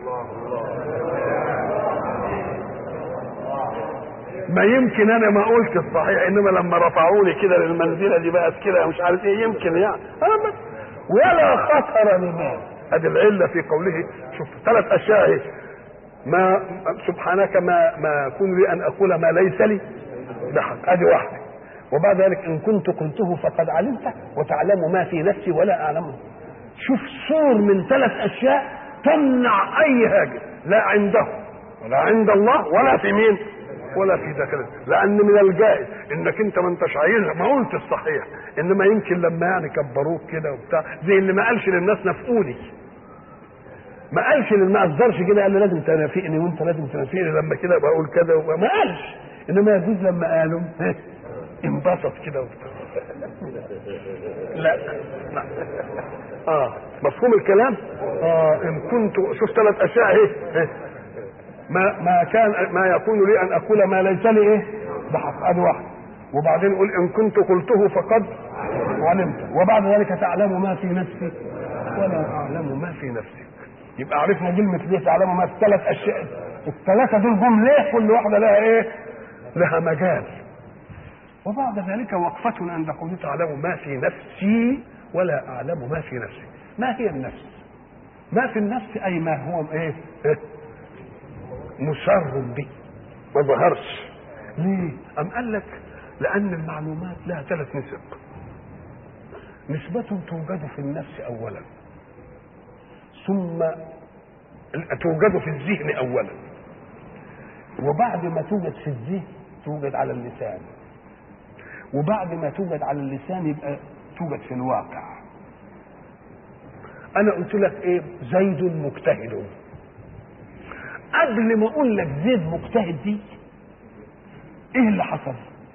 ما يمكن انا ما قلت الصحيح انما لما رفعوني كده للمنزله دي بقت كده مش عارف ايه يمكن يعني أنا ولا خطر ببالي ادي العله في قوله شوف ثلاث اشياء ايه ما سبحانك ما ما يكون لي ان اقول ما ليس لي بحق ادي واحده وبعد ذلك ان كنت قلته فقد علمته وتعلم ما في نفسي ولا اعلمه شوف صور من ثلاث اشياء تمنع اي حاجه لا عنده ولا عند الله ولا في مين ولا في داخله لان من الجائز انك انت ما انتش عايزها ما قلت الصحيح انما يمكن لما يعني كبروك كده وبتاع زي اللي ما قالش للناس نفقوني ما قالش ما قدرش كده قال لي لازم تنافقني وانت لازم تنافقني لما كده بقول كذا ما قالش انما يجوز لما قالوا انبسط كده وبتاع لا لا اه مفهوم الكلام اه ان كنت شوف ثلاث اشياء اهي ما ما كان ما يكون لي ان اقول ما ليس لي ايه بحق ادي واحد وبعدين يقول ان كنت قلته فقد علمت وبعد ذلك تعلم ما في نفسي ولا اعلم ما في نفسي يبقى عرفنا كلمة ليه تعلموا ما الثلاث أشياء الثلاثة دول جم ليه كل واحدة لها إيه؟ لها مجال وبعد ذلك وقفة عند قوله تعلم ما في نفسي ولا أعلم ما في نفسي ما هي النفس؟ ما في النفس أي ما هو إيه؟ إيه؟ مسر به ما ظهرش ليه؟ أم قال لك لأن المعلومات لها ثلاث نسب نسبة توجد في النفس أولا ثم توجد في الذهن اولا وبعد ما توجد في الذهن توجد على اللسان وبعد ما توجد على اللسان يبقى توجد في الواقع انا قلت لك ايه زيد مجتهد قبل ما اقول لك زيد مجتهد دي ايه اللي حصل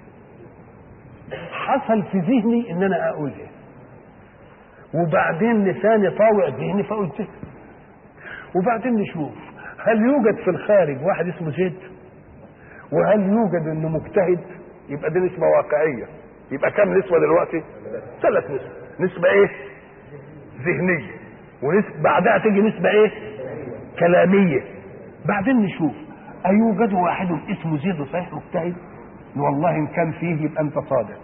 حصل في ذهني ان انا اقولها وبعدين لساني طاوع ذهني فقلتها وبعدين نشوف هل يوجد في الخارج واحد اسمه زيد وهل يوجد انه مجتهد يبقى دي نسبة واقعية يبقى كم نسبة دلوقتي ثلاث نسبة نسبة ايه ذهنية ونسبة بعدها تيجي نسبة ايه كلامية بعدين نشوف أيوجد واحد اسمه زيد صحيح مجتهد والله إن كان فيه يبقى أنت صادق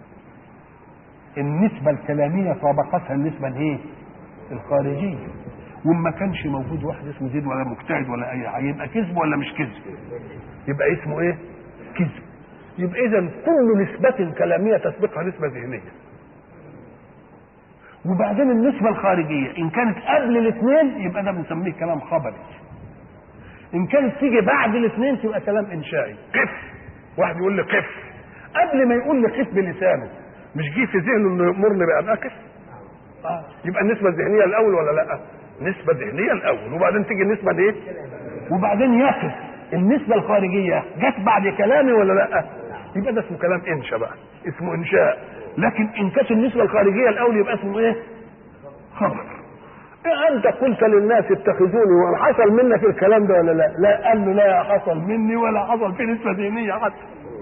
النسبة الكلامية سابقتها النسبة الايه الخارجية وما كانش موجود واحد اسمه زيد ولا مجتهد ولا اي حاجه يبقى كذب ولا مش كذب يبقى اسمه ايه كذب يبقى اذا كل نسبة كلامية تسبقها نسبة ذهنية وبعدين النسبة الخارجية إن كانت قبل الاثنين يبقى ده بنسميه كلام خبري. إن كانت تيجي بعد الاثنين تبقى كلام إنشائي. قف واحد يقول لي قف قبل ما يقول لي قف بلسانه مش جه في ذهنه إنه يأمرني بأن أقف؟ آه. يبقى النسبة الذهنية الأول ولا لأ؟ نسبة ذهنية الأول وبعدين تيجي النسبة الإيه؟ وبعدين يقف النسبة الخارجية جت بعد كلامي ولا لأ؟ يبقى ده اسمه كلام إنشاء بقى اسمه إنشاء لكن إن كانت النسبة الخارجية الأول يبقى اسمه إيه؟ خبر إيه أنت قلت للناس اتخذوني وحصل منك الكلام ده ولا لا؟ لا قال له لا حصل مني ولا حصل فيه نسبة ذهنية حتى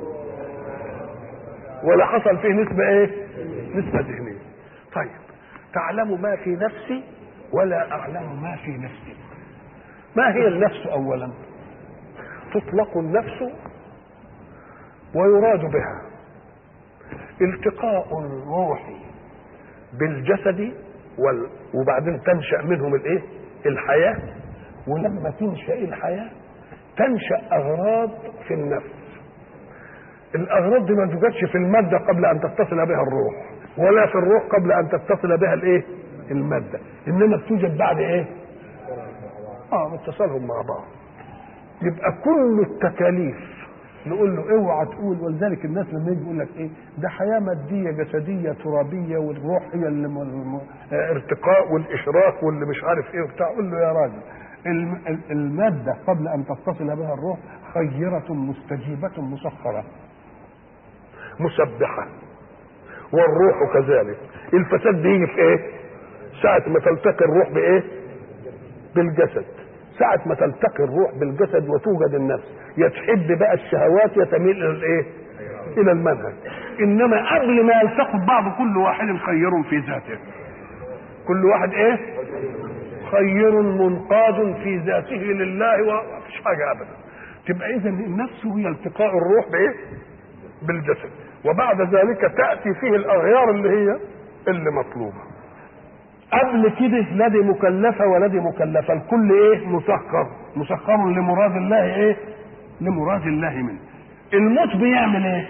ولا حصل فيه نسبة إيه؟ نسبة ذهنية طيب تعلم ما في نفسي ولا أعلم ما في نفسي ما هي النفس أولا تطلق النفس ويراد بها التقاء الروح بالجسد وال... وبعدين تنشا منهم الايه الحياه ولما تنشا الحياه تنشا اغراض في النفس الاغراض دي ما توجدش في الماده قبل ان تتصل بها الروح ولا في الروح قبل ان تتصل بها الايه الماده انما بتوجد بعد ايه اه اتصالهم مع بعض يبقى كل التكاليف نقول له اوعى تقول ولذلك الناس لما يجي يقول لك ايه ده حياه ماديه جسديه ترابيه والروح هي اللي م... الم... ارتقاء والاشراق واللي مش عارف ايه وبتاع قول له يا راجل الم... الماده قبل ان تتصل بها الروح خيره مستجيبه مسخره مسبحه والروح كذلك الفساد بيجي في ايه ساعه ما تلتقي الروح بايه بالجسد ساعة ما تلتقي الروح بالجسد وتوجد النفس يا تحب بقى الشهوات يا تميل الى الايه؟ الى المنهج انما قبل ما يلتقوا ببعض كل واحد خير في ذاته كل واحد ايه؟ خير منقاد في ذاته لله ومفيش حاجه ابدا تبقى اذا النفس هي التقاء الروح بايه؟ بالجسد وبعد ذلك تاتي فيه الاغيار اللي هي اللي مطلوبه قبل كده لا دي مكلفة ولا دي مكلفة الكل ايه مسخر مسخر لمراد الله ايه لمراد الله منه الموت بيعمل ايه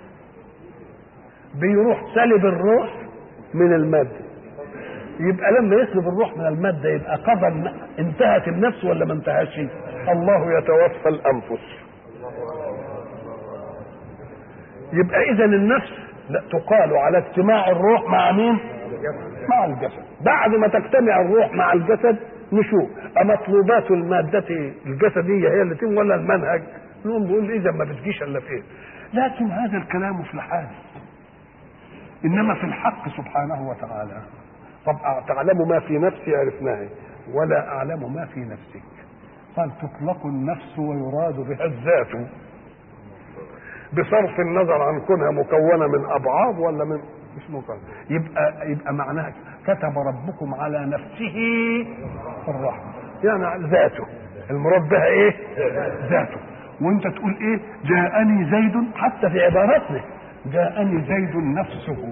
بيروح سلب الروح من المادة يبقى لما يسلب الروح من المادة يبقى قضى انتهت النفس ولا ما انتهتش الله يتوفى الأنفس يبقى إذا النفس لا تقال على اجتماع الروح مع مين؟ مع الجسد بعد ما تجتمع الروح مع الجسد نشوف أمطلوبات المادة الجسدية هي اللي تم ولا المنهج نقوم بيقول إذا ما بتجيش إلا في إيه لكن هذا الكلام في الحال إنما في الحق سبحانه وتعالى طب تعلم ما في نفسي عرفناه ولا أعلم ما في نفسك قال تطلق النفس ويراد بها الذات بصرف النظر عن كونها مكونة من أبعاد ولا من مش مكون يبقى يبقى معناها كتب ربكم على نفسه الرحمه يعني ذاته المراد بها ايه ذاته وانت تقول ايه جاءني زيد حتى في عباراتنا جاءني زيد نفسه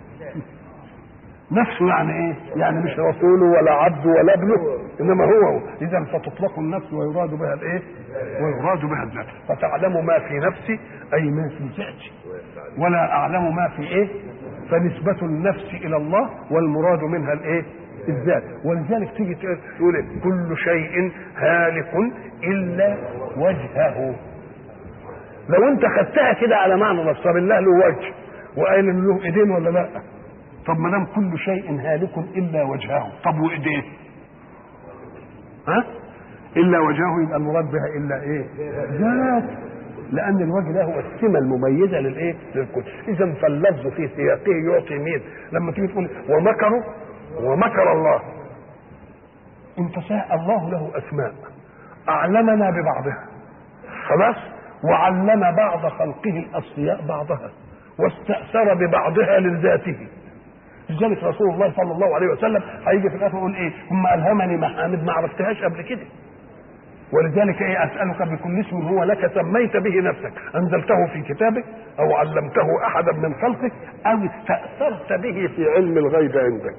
نفسه يعني ايه يعني مش رسوله ولا عبده ولا ابنه انما هو اذا فتطلق النفس ويراد بها الايه ويراد بها الذات فتعلم ما في نفسي اي ما في ذاتي ولا اعلم ما في ايه فنسبة النفس إلى الله والمراد منها الإيه؟ الذات ولذلك تيجي تقول إيه؟ كل شيء هالك إلا وجهه لو أنت خدتها كده على معنى نفس طب الله له وجه وقال إن له إيدين ولا لا؟ طب ما دام كل شيء هالك إلا وجهه طب وإيديه؟ ها؟ الا وجهه يبقى المراد بها الا ايه ذات لان الوجه ده هو السمه المميزه للايه للكل اذا فاللفظ في سياقه يعطي مين لما تيجي تقول ومكروا ومكر الله انت سا الله له اسماء اعلمنا ببعضها خلاص وعلم بعض خلقه الاصفياء بعضها واستاثر ببعضها لذاته لذلك رسول الله صلى الله عليه وسلم هيجي في الاخر يقول ايه ثم الهمني محامد ما عرفتهاش قبل كده ولذلك ايه اسالك بكل اسم هو لك سميت به نفسك انزلته في كتابك او علمته احدا من خلقك او استاثرت به في علم الغيب عندك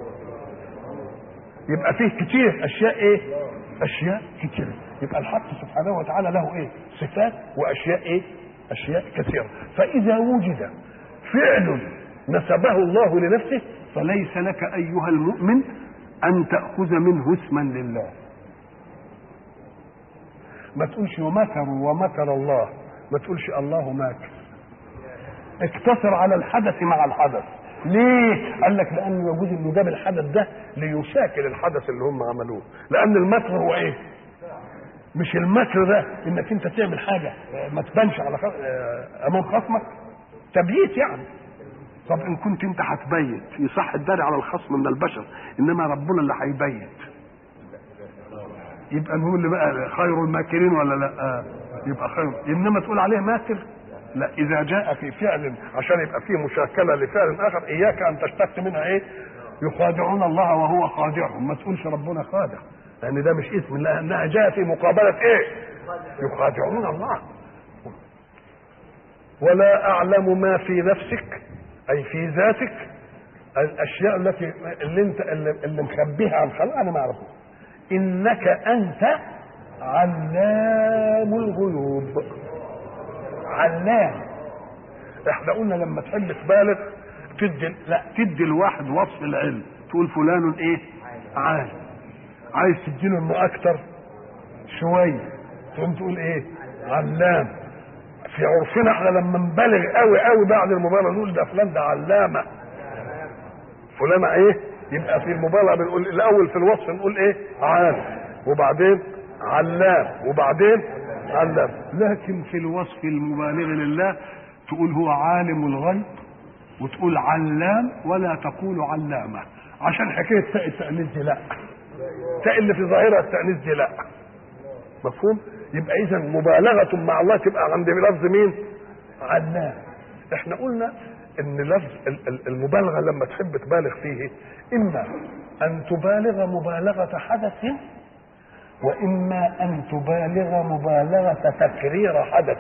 يبقى فيه كتير اشياء ايه اشياء كتير يبقى الحق سبحانه وتعالى له ايه صفات واشياء ايه اشياء كثيره فاذا وجد فعل نسبه الله لنفسه فليس لك ايها المؤمن ان تاخذ منه اسما لله ما تقولش ومكروا ومكر الله ما تقولش الله ماكر اقتصر على الحدث مع الحدث ليه؟ قال لك لان يجوز انه جاب الحدث ده ليشاكل الحدث اللي هم عملوه لان المكر هو ايه؟ مش المكر ده انك انت تعمل حاجه ما تبانش على خ... امام خصمك تبييت يعني طب ان كنت انت هتبيت يصح الدار على الخصم من البشر انما ربنا اللي هيبيت يبقى هو اللي بقى خير الماكرين ولا لا آه. يبقى خير انما تقول عليه ماكر لا اذا جاء في فعل عشان يبقى فيه مشاكله لفعل اخر اياك ان تشتق منها ايه يخادعون الله وهو خادعهم ما تقولش ربنا خادع لان ده مش اسم لانها جاء في مقابله ايه يخادعون الله ولا اعلم ما في نفسك اي في ذاتك الاشياء التي اللي انت اللي, اللي مخبيها عن خلق انا ما اعرفها انك انت علام الغيوب علام احنا قلنا لما تحب تبالغ تدي لا تدي الواحد وصف العلم تقول فلان ايه عالم عايز تديله انه اكتر شويه تقوم تقول ايه علام في عرفنا احنا لما نبالغ قوي قوي بعد المبالغه نقول ده فلان ده علامه فلانه ايه يبقى في المبالغه بنقول الاول في الوصف نقول ايه عالم وبعدين علام وبعدين علام لكن في الوصف المبالغ لله تقول هو عالم الغيب وتقول علام ولا تقول علامه عشان حكايه تاء التانيث دي لا تاء اللي في ظاهرها التانيث دي لا مفهوم يبقى اذا مبالغه مع الله تبقى عند لفظ مين علام احنا قلنا ان لفظ المبالغه لما تحب تبالغ فيه اما ان تبالغ مبالغه حدث واما ان تبالغ مبالغه تكرير حدث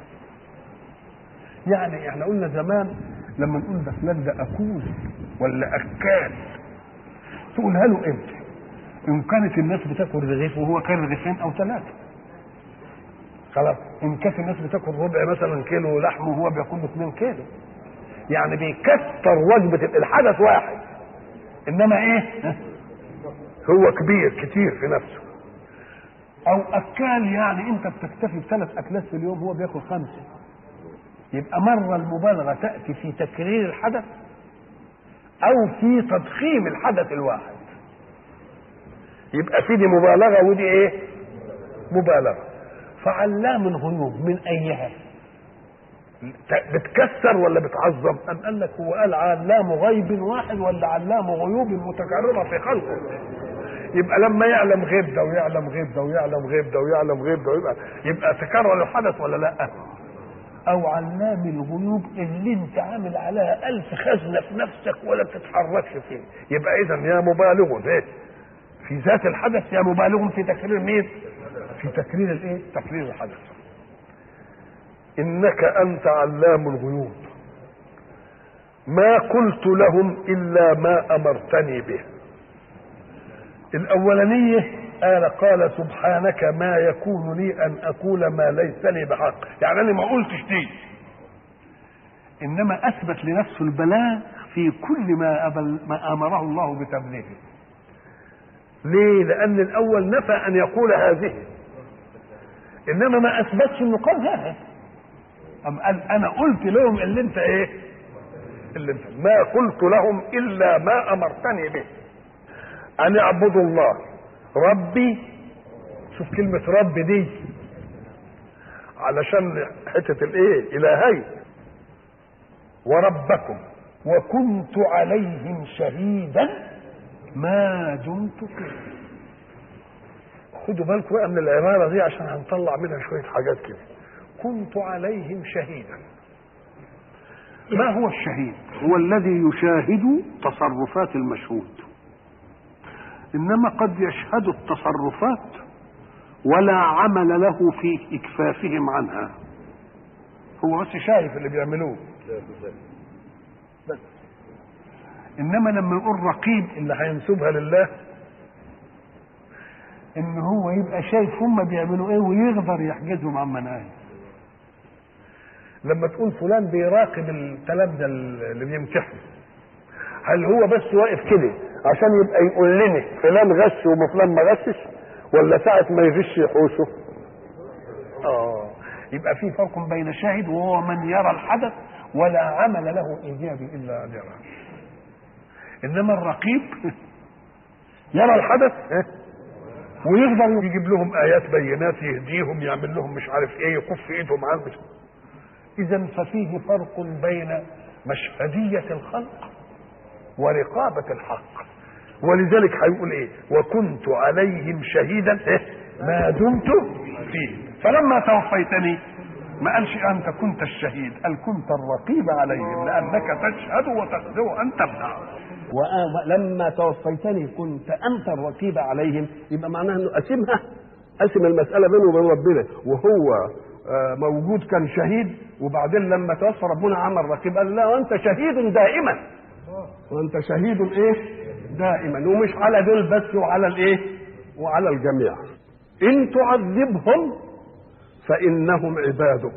يعني احنا قلنا زمان لما نقول ده فلان ده اكول ولا اكال تقولها له امتى ان كانت الناس بتاكل رغيف وهو كان رغيفين او ثلاثه خلاص ان كانت الناس بتاكل ربع مثلا كيلو لحم وهو بياكل 2 كيلو يعني بيكثر وجبه الحدث واحد انما ايه هو كبير كتير في نفسه او اكال يعني انت بتكتفي بثلاث اكلات في اليوم هو بياكل خمسه يبقى مره المبالغه تاتي في تكرير الحدث او في تضخيم الحدث الواحد يبقى في دي مبالغه ودي ايه مبالغه فعلام الغيوب من ايها بتكسر ولا بتعظم أم قال لك هو قال علام غيب واحد ولا علام غيوب متكررة في خلقه يبقى لما يعلم غيب ده ويعلم غيب ده ويعلم غيب ده ويعلم غيب ده يبقى يبقى تكرر الحدث ولا لا او علام الغيوب اللي انت عامل عليها الف خزنه في نفسك ولا بتتحركش فيه يبقى اذا يا مبالغ ايه في ذات الحدث يا مبالغ في تكرير مين في تكرير الايه تكرير الحدث انك انت علام الغيوب ما قلت لهم الا ما امرتني به الاولانيه قال قال سبحانك ما يكون لي ان اقول ما ليس لي بحق يعني انا ما قلتش دي انما اثبت لنفسه البلاغ في كل ما, أبل ما امره الله بتبليغه ليه لان الاول نفى ان يقول هذه انما ما اثبتش انه قال هذا أم قال انا قلت لهم اللي انت ايه اللي انت ما قلت لهم الا ما امرتني به ان اعبدوا الله ربي شوف كلمة رب دي علشان حتة الايه الهي وربكم وكنت عليهم شهيدا ما دمت فيهم خدوا بالكم بقى من العبارة دي عشان هنطلع منها شوية حاجات كده كنت عليهم شهيدا ما هو الشهيد هو الذي يشاهد تصرفات المشهود انما قد يشهد التصرفات ولا عمل له في اكفافهم عنها هو بس شايف اللي بيعملوه بس انما لما نقول رقيب اللي هينسبها لله ان هو يبقى شايف هم بيعملوا ايه ويقدر يحجزهم عن مناهج لما تقول فلان بيراقب التلامذه اللي بيمتحنوا هل هو بس واقف كده عشان يبقى يقول لنا فلان غش وفلان ما غشش ولا ساعة ما يغش يحوشه اه يبقى في فرق بين شاهد وهو من يرى الحدث ولا عمل له ايجابي الا ان يرى انما الرقيب يرى الحدث ويقدر يجيب لهم ايات بينات يهديهم يعمل لهم مش عارف ايه يكف ايدهم عن مش اذا ففيه فرق بين مشهديه الخلق ورقابه الحق ولذلك هيقول ايه وكنت عليهم شهيدا إيه؟ ما دمت فيه فلما توفيتني ما قالش انت كنت الشهيد قال كنت الرقيب عليهم لانك تشهد وتقدر ان تمنع ولما توفيتني كنت انت الرقيب عليهم يبقى معناها انه قسمها قسم المساله بينه وبين ربنا وهو آه، موجود كان شهيد وبعدين لما توفى ربنا عمل رقيب قال لا وانت شهيد دائما وانت شهيد ايه دائما ومش على دول بس وعلى الايه وعلى الجميع ان تعذبهم فانهم عبادك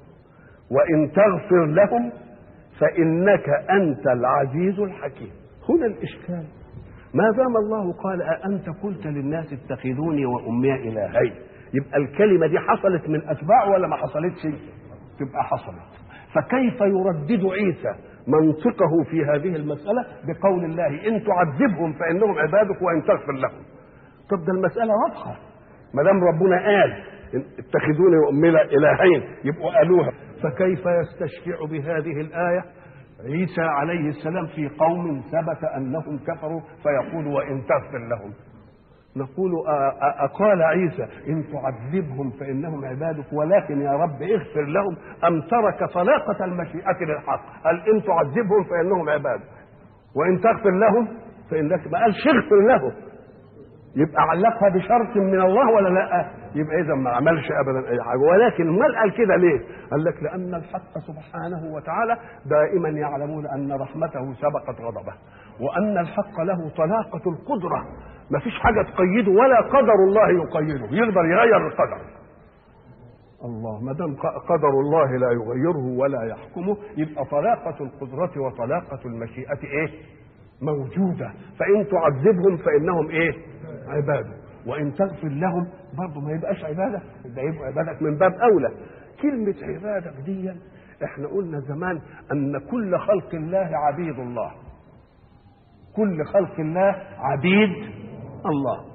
وان تغفر لهم فانك انت العزيز الحكيم هنا الاشكال ما دام الله قال أأنت قلت للناس اتخذوني وأمي إلهين يبقى الكلمة دي حصلت من أتباع ولا ما حصلتش تبقى حصلت فكيف يردد عيسى منطقه في هذه المسألة بقول الله إن تعذبهم فإنهم عبادك وإن تغفر لهم طب ده المسألة واضحة ما دام ربنا قال اتخذوني وأمي إلهين يبقوا قالوها فكيف يستشفع بهذه الآية عيسى عليه السلام في قوم ثبت انهم كفروا فيقول وان تغفر لهم نقول أ- أ- أقال عيسى إن تعذبهم فإنهم عبادك ولكن يا رب اغفر لهم أم ترك طلاقة المشيئة للحق قال إن تعذبهم فإنهم عبادك وإن تغفر لهم فإنك ما قالش اغفر لهم يبقى علقها بشرط من الله ولا لا يبقى اذا ما عملش ابدا اي حاجه ولكن ما قال كده ليه قال لك لان الحق سبحانه وتعالى دائما يعلمون ان رحمته سبقت غضبه وان الحق له طلاقه القدره ما فيش حاجه تقيده ولا قدر الله يقيده يقدر يغير القدر الله ما دام قدر الله لا يغيره ولا يحكمه يبقى طلاقه القدره وطلاقه المشيئه ايه موجوده فان تعذبهم فانهم ايه عباده وان تغفر لهم برضه ما يبقاش عباده ده يبقى عبادك من باب اولى كلمه عبادك دي احنا قلنا زمان ان كل خلق الله عبيد الله كل خلق الله عبيد الله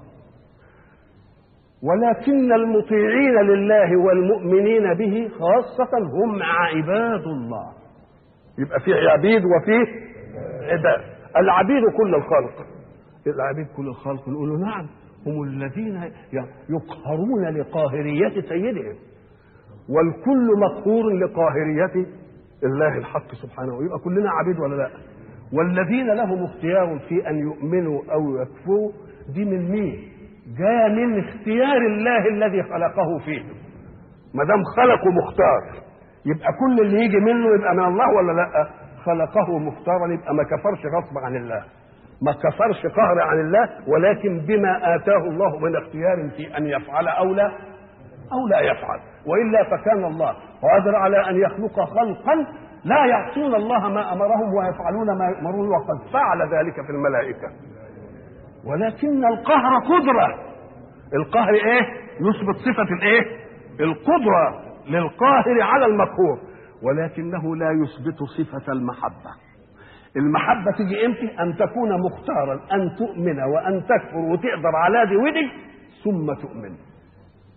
ولكن المطيعين لله والمؤمنين به خاصة هم عباد الله يبقى في عبيد وفي عباد العبيد كل الخلق العبيد كل الخلق نقول له نعم هم الذين يقهرون لقاهرية سيدهم والكل مقهور لقاهرية الله الحق سبحانه ويبقى كلنا عبيد ولا لا والذين لهم اختيار في أن يؤمنوا أو يكفروا دي من مين جاء من اختيار الله الذي خلقه فيهم ما دام خلقه مختار يبقى كل اللي يجي منه يبقى من الله ولا لا خلقه مختارا يبقى ما كفرش غصب عن الله ما كفرش قهر عن الله ولكن بما آتاه الله من اختيار في أن يفعل أو لا أو لا يفعل وإلا فكان الله قادر على أن يخلق خلقا لا يعصون الله ما أمرهم ويفعلون ما يؤمرون وقد فعل ذلك في الملائكة ولكن القهر قدرة القهر ايه يثبت صفة الايه القدرة للقاهر على المقهور ولكنه لا يثبت صفة المحبة المحبة تيجي امتى ان تكون مختارا ان تؤمن وان تكفر وتقدر على دي ودي ثم تؤمن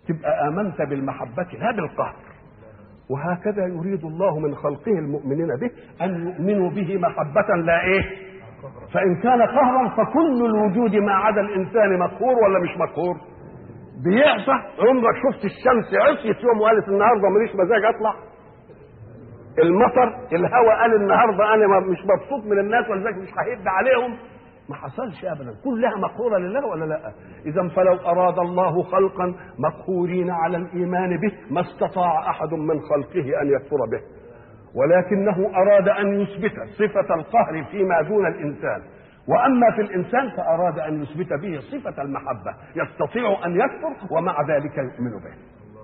تبقى آمنت بالمحبة لا بالقهر وهكذا يريد الله من خلقه المؤمنين به أن يؤمنوا به محبة لا إيه فإن كان قهرا فكل الوجود ما عدا الإنسان مقهور ولا مش مقهور بيعصى عمرك شفت الشمس عصيت يوم وقالت النهارده ماليش مزاج اطلع المطر الهواء قال النهارده انا مش مبسوط من الناس ولذلك مش ههد عليهم ما حصلش ابدا كلها مقهوره لله ولا لا اذا فلو اراد الله خلقا مقهورين على الايمان به ما استطاع احد من خلقه ان يكفر به ولكنه اراد ان يثبت صفه القهر فيما دون الانسان واما في الانسان فاراد ان يثبت به صفه المحبه يستطيع ان يكفر ومع ذلك يؤمن به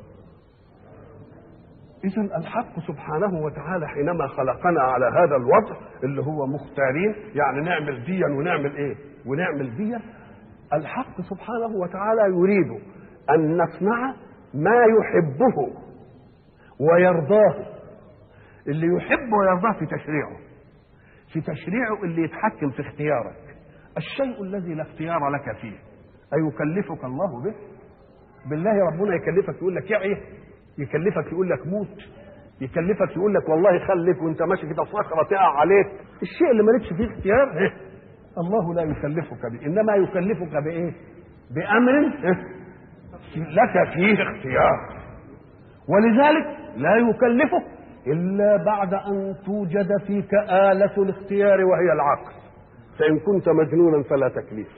إذا الحق سبحانه وتعالى حينما خلقنا على هذا الوضع اللي هو مختارين يعني نعمل ديا ونعمل إيه؟ ونعمل ديا الحق سبحانه وتعالى يريد أن نصنع ما يحبه ويرضاه اللي يحب ويرضاه في تشريعه في تشريعه اللي يتحكم في اختيارك الشيء الذي لا اختيار لك فيه أيكلفك الله به بالله ربنا يكلفك يقول لك يعي يكلفك يقول لك موت يكلفك يقول لك والله خليك وانت ماشي كده صخره تقع عليك الشيء اللي مالكش فيه اختيار إيه؟ الله لا يكلفك به انما يكلفك بايه بامر إيه؟ لك فيه اختيار ولذلك لا يكلفك الا بعد ان توجد فيك اله الاختيار وهي العقل فان كنت مجنونا فلا تكليف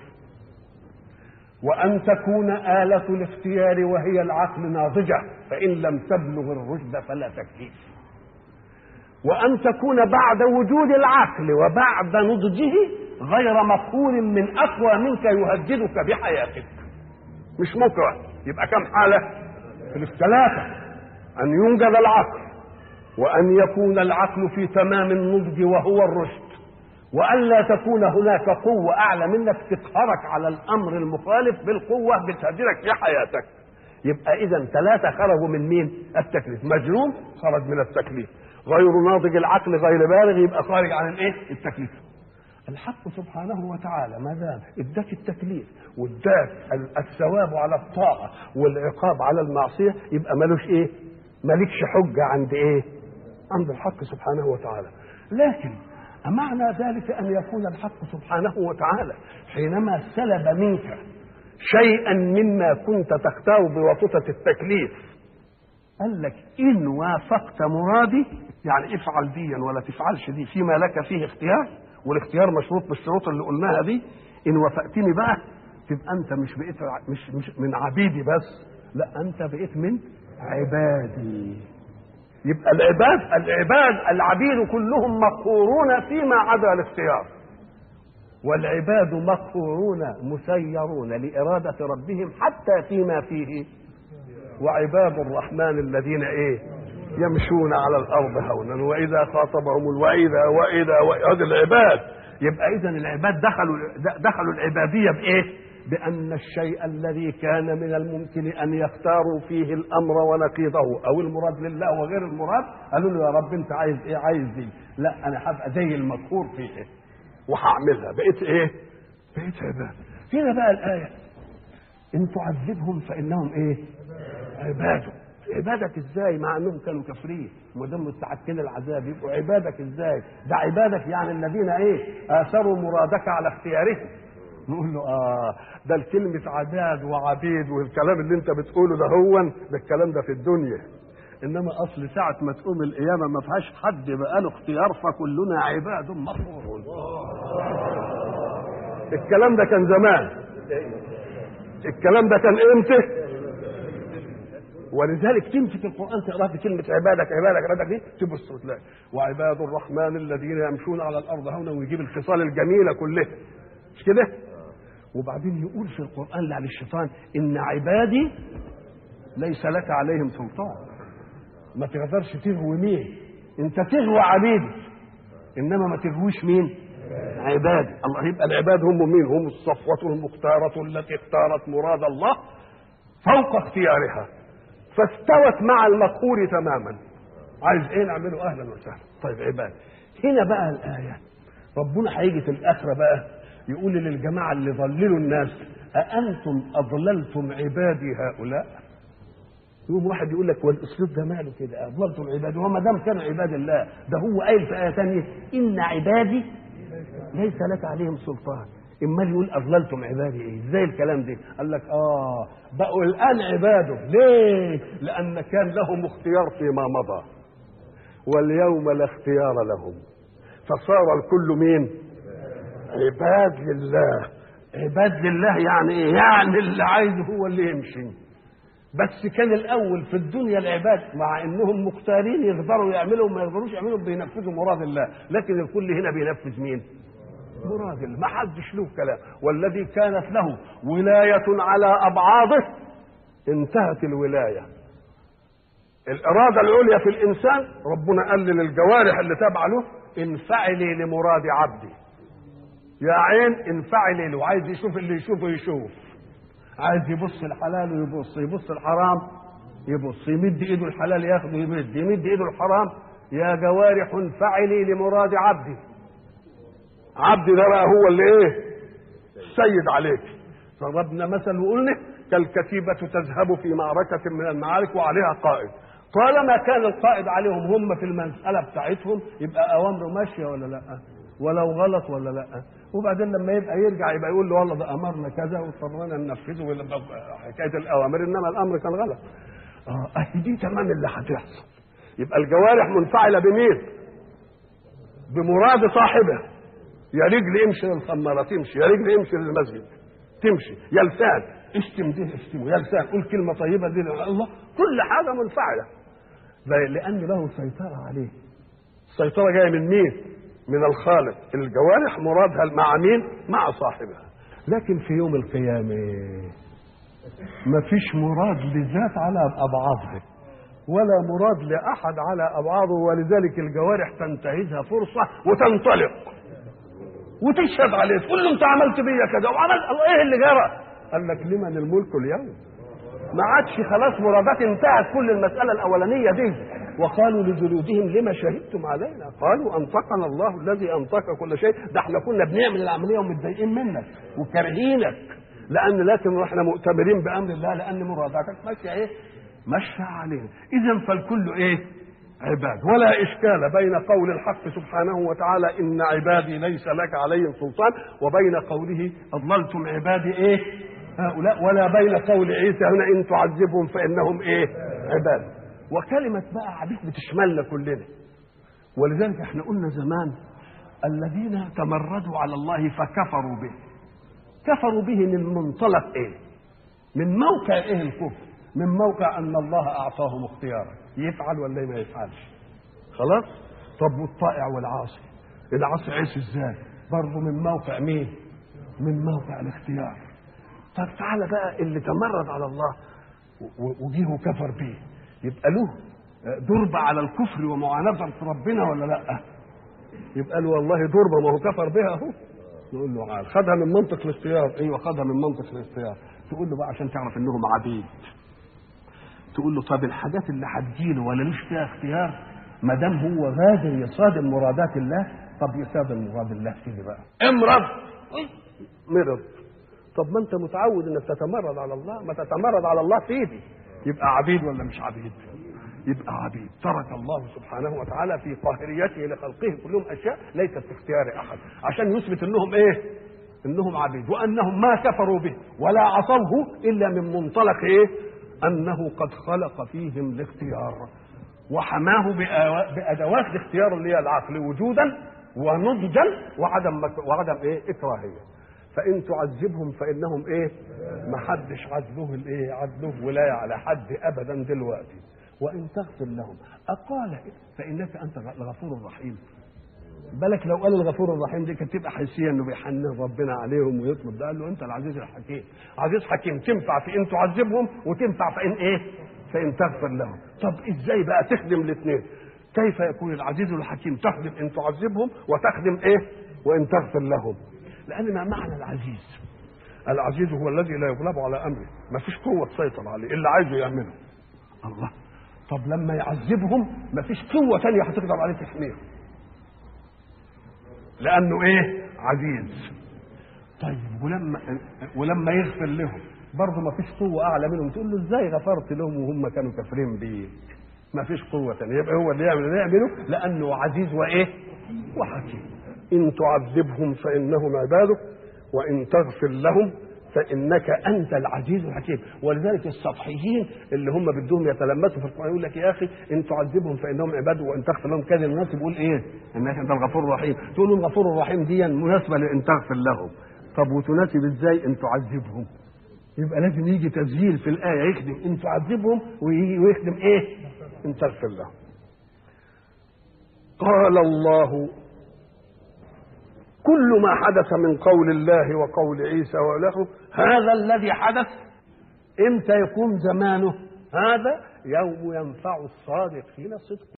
وأن تكون آلة الاختيار وهي العقل ناضجة فإن لم تبلغ الرشد فلا تكليف وأن تكون بعد وجود العقل وبعد نضجه غير مقهور من أقوى منك يهددك بحياتك مش مكره يبقى كم حالة في الثلاثة أن يوجد العقل وأن يكون العقل في تمام النضج وهو الرشد والا تكون هناك قوه اعلى منك تقهرك على الامر المخالف بالقوه بتهددك في حياتك يبقى اذا ثلاثه خرجوا من مين التكليف مجنون خرج من التكليف غير ناضج العقل غير بالغ يبقى خارج عن الايه التكليف الحق سبحانه وتعالى ما دام اداك التكليف واداك الثواب على الطاعه والعقاب على المعصيه يبقى ملوش ايه مالكش حجه عند ايه عند الحق سبحانه وتعالى لكن أمعنى ذلك أن يكون الحق سبحانه وتعالى حينما سلب منك شيئا مما كنت تختار بواسطة التكليف قال لك إن وافقت مرادي يعني افعل ديا ولا تفعلش دي فيما لك فيه اختيار والاختيار مشروط بالشروط اللي قلناها دي إن وافقتني بقى تبقى أنت مش بقيت مش, مش من عبيدي بس لا أنت بقيت من عبادي يبقى العباد العباد العبيد كلهم مقهورون فيما عدا الاختيار والعباد مقهورون مسيرون لإرادة ربهم حتى فيما فيه وعباد الرحمن الذين ايه يمشون على الارض هونا واذا خاطبهم واذا واذا هذه العباد يبقى اذا العباد دخلوا دخلوا العباديه بايه؟ بأن الشيء الذي كان من الممكن أن يختاروا فيه الأمر ونقيضه أو المراد لله وغير المراد قالوا له يا رب أنت عايز إيه عايز دي لا أنا هبقى زي المذكور فيه وهعملها بقيت إيه بقيت عباد هنا بقى الآية إن تعذبهم فإنهم إيه عباده عبادك ازاي مع انهم كانوا كافرين ما دام مستحقين العذاب يبقوا عبادك ازاي ده عبادك يعني الذين ايه اثروا مرادك على اختيارهم نقول له اه ده الكلمة عباد وعبيد والكلام اللي انت بتقوله ده هو ده الكلام ده في الدنيا انما اصل ساعة ما تقوم القيامة ما فيهاش حد بقى له اختيار فكلنا عباد مغفورون الكلام ده كان زمان الكلام ده كان امتى ولذلك تمسك القران تقرا في كلمه عبادك عبادك عبادك دي تبص تلاقي وعباد الرحمن الذين يمشون على الارض هونا ويجيب الخصال الجميله كلها مش كده؟ وبعدين يقول في القرآن لعن الشيطان إن عبادي ليس لك عليهم سلطان ما تقدرش تغوي مين انت تغوى عبيدي انما ما تغويش مين عبادي الله يبقى العباد هم مين هم الصفوة المختارة التي اختارت مراد الله فوق اختيارها فاستوت مع المقهور تماما عايز ايه نعمله اهلا وسهلا طيب عباد هنا بقى الايه ربنا هيجي في الاخره بقى يقول للجماعة اللي ضللوا الناس أأنتم أضللتم عبادي هؤلاء يقوم واحد يقول لك والاسلوب ده ماله كده اضللت العباد وما دام كانوا عباد الله ده هو قايل في ايه ثانيه ان عبادي ليس لك عليهم سلطان امال يقول اضللتم عبادي ايه ازاي الكلام ده قال لك اه بقوا الان عباده ليه لان كان لهم اختيار فيما مضى واليوم لا اختيار لهم فصار الكل مين عباد لله عباد لله يعني ايه يعني اللي عايزه هو اللي يمشي بس كان الاول في الدنيا العباد مع انهم مختارين يقدروا يعملوا وما يقدروش يعملوا بينفذوا مراد الله لكن الكل هنا بينفذ مين مراد الله ما حدش له كلام والذي كانت له ولاية على أبعاضه انتهت الولاية الإرادة العليا في الإنسان ربنا قال للجوارح اللي تابعة له انفعلي لمراد عبدي يا عين انفعلي له عايز يشوف اللي يشوفه يشوف عايز يبص الحلال ويبص يبص الحرام يبص يمد ايده الحلال ياخده يمد يمد ايده الحرام يا جوارح انفعلي لمراد عبدي عبدي ده بقى هو اللي ايه السيد عليك ضربنا مثل وقلنا كالكتيبة تذهب في معركة من المعارك وعليها قائد طالما كان القائد عليهم هم في المسألة بتاعتهم يبقى أوامره ماشية ولا لا ولو غلط ولا لا وبعدين لما يبقى يرجع يبقى يقول له والله ده أمرنا كذا واضطرينا ننفذه ولا حكاية الأوامر إنما الأمر كان غلط اه أهي دي تمام اللي هتحصل يبقى الجوارح منفعلة بمين؟ بمراد صاحبها يا رجل امشي للخمارة تمشي يا رجل امشي للمسجد تمشي يا لسان اشتم دي اشتمه يا لسان قول كلمة طيبة دي الله كل حاجة منفعلة لأن له سيطرة عليه السيطرة جاية من مين؟ من الخالق الجوارح مرادها مع مين؟ مع صاحبها لكن في يوم القيامة ما فيش مراد لذات على أبعاضه ولا مراد لأحد على أبعاضه ولذلك الجوارح تنتهزها فرصة وتنطلق وتشهد عليه تقول له انت عملت بيا كذا وعملت الله ايه اللي جرى قال لك لمن الملك اليوم ما عادش خلاص مرادات انتهت كل المسألة الأولانية دي وقالوا لجلودهم لما شهدتم علينا قالوا أنطقنا الله الذي أنطق كل شيء ده احنا كنا بنعمل العملية ومتضايقين منك وكارهينك لأن لكن احنا مؤتمرين بأمر الله لأن مراداتك ماشية ايه ماشية علينا إذا فالكل ايه عباد ولا إشكال بين قول الحق سبحانه وتعالى إن عبادي ليس لك عليهم سلطان وبين قوله أضللتم عبادي إيه هؤلاء ولا بين قول عيسى هنا إن تعذبهم فإنهم إيه عباد وكلمة بقى عبيد بتشملنا كلنا ولذلك احنا قلنا زمان الذين تمردوا على الله فكفروا به كفروا به من منطلق ايه من موقع ايه الكفر من موقع ان الله اعطاهم اختيارا يفعل ولا ما يفعلش خلاص طب والطائع والعاصي العاصي عيش ازاي برضه من موقع مين من موقع الاختيار طب تعالى بقى اللي تمرد على الله وجيه وكفر به يبقى له ضربة على الكفر ومعاندة ربنا ولا لا يبقى له والله ضربة ما هو كفر بها اهو نقول له عال خدها من منطق الاختيار ايوه خدها من منطق الاختيار تقول له بقى عشان تعرف انهم عبيد تقول له طب الحاجات اللي هتجيله ولا ليش فيها اختيار ما دام هو غادر يصادم مرادات الله طب يصادم مراد الله كده بقى امرض مرض طب ما انت متعود انك تتمرد على الله ما تتمرد على الله في ايدي يبقى عبيد ولا مش عبيد يبقى عبيد ترك الله سبحانه وتعالى في قاهريته لخلقه كلهم اشياء ليست في اختيار احد عشان يثبت انهم ايه انهم عبيد وانهم ما كفروا به ولا عصوه الا من منطلق ايه انه قد خلق فيهم الاختيار وحماه بادوات الاختيار اللي هي العقل وجودا ونضجا وعدم وعدم ايه اكراهيه فان تعذبهم فانهم ايه ما حدش عدله الايه عدله ولايه على حد ابدا دلوقتي وان تغفر لهم اقال فانك انت الغفور الرحيم بالك لو قال الغفور الرحيم دي كانت تبقى حسيه انه بيحنن ربنا عليهم ويطلب ده قال له انت العزيز الحكيم عزيز حكيم تنفع في ان تعذبهم وتنفع في ان ايه فان تغفر لهم طب ازاي بقى تخدم الاثنين كيف يكون العزيز الحكيم تخدم ان تعذبهم وتخدم ايه وان تغفر لهم لان ما معنى العزيز العزيز هو الذي لا يغلب على امره ما فيش قوه تسيطر عليه اللي عايزه يعمله الله طب لما يعذبهم ما فيش قوه ثانيه هتقدر عليه تحميه لانه ايه عزيز طيب ولما ولما يغفر لهم برضه ما فيش قوه اعلى منهم تقول له ازاي غفرت لهم وهم كانوا كافرين بيك ما فيش قوه ثانيه يبقى هو اللي يعمل اللي يعمله لانه عزيز وايه وحكيم ان تعذبهم فانهم عبادك وان تغفر لهم فانك انت العزيز الحكيم ولذلك السطحيين اللي هم بدهم يتلمسوا في القران يقول لك يا اخي ان تعذبهم فانهم عباد وان تغفر لهم كان الناس بيقول ايه؟ انك انت الغفور الرحيم تقول له الغفور الرحيم دي مناسبه لان تغفر لهم طب وتناسب ازاي ان تعذبهم؟ يبقى لازم يجي تسجيل في الايه يخدم ان تعذبهم ويجي ويخدم ايه؟ ان تغفر لهم. قال الله كل ما حدث من قول الله وقول عيسى والاخره هذا الذي حدث امتى يكون زمانه هذا يوم ينفع الصادقين صدقه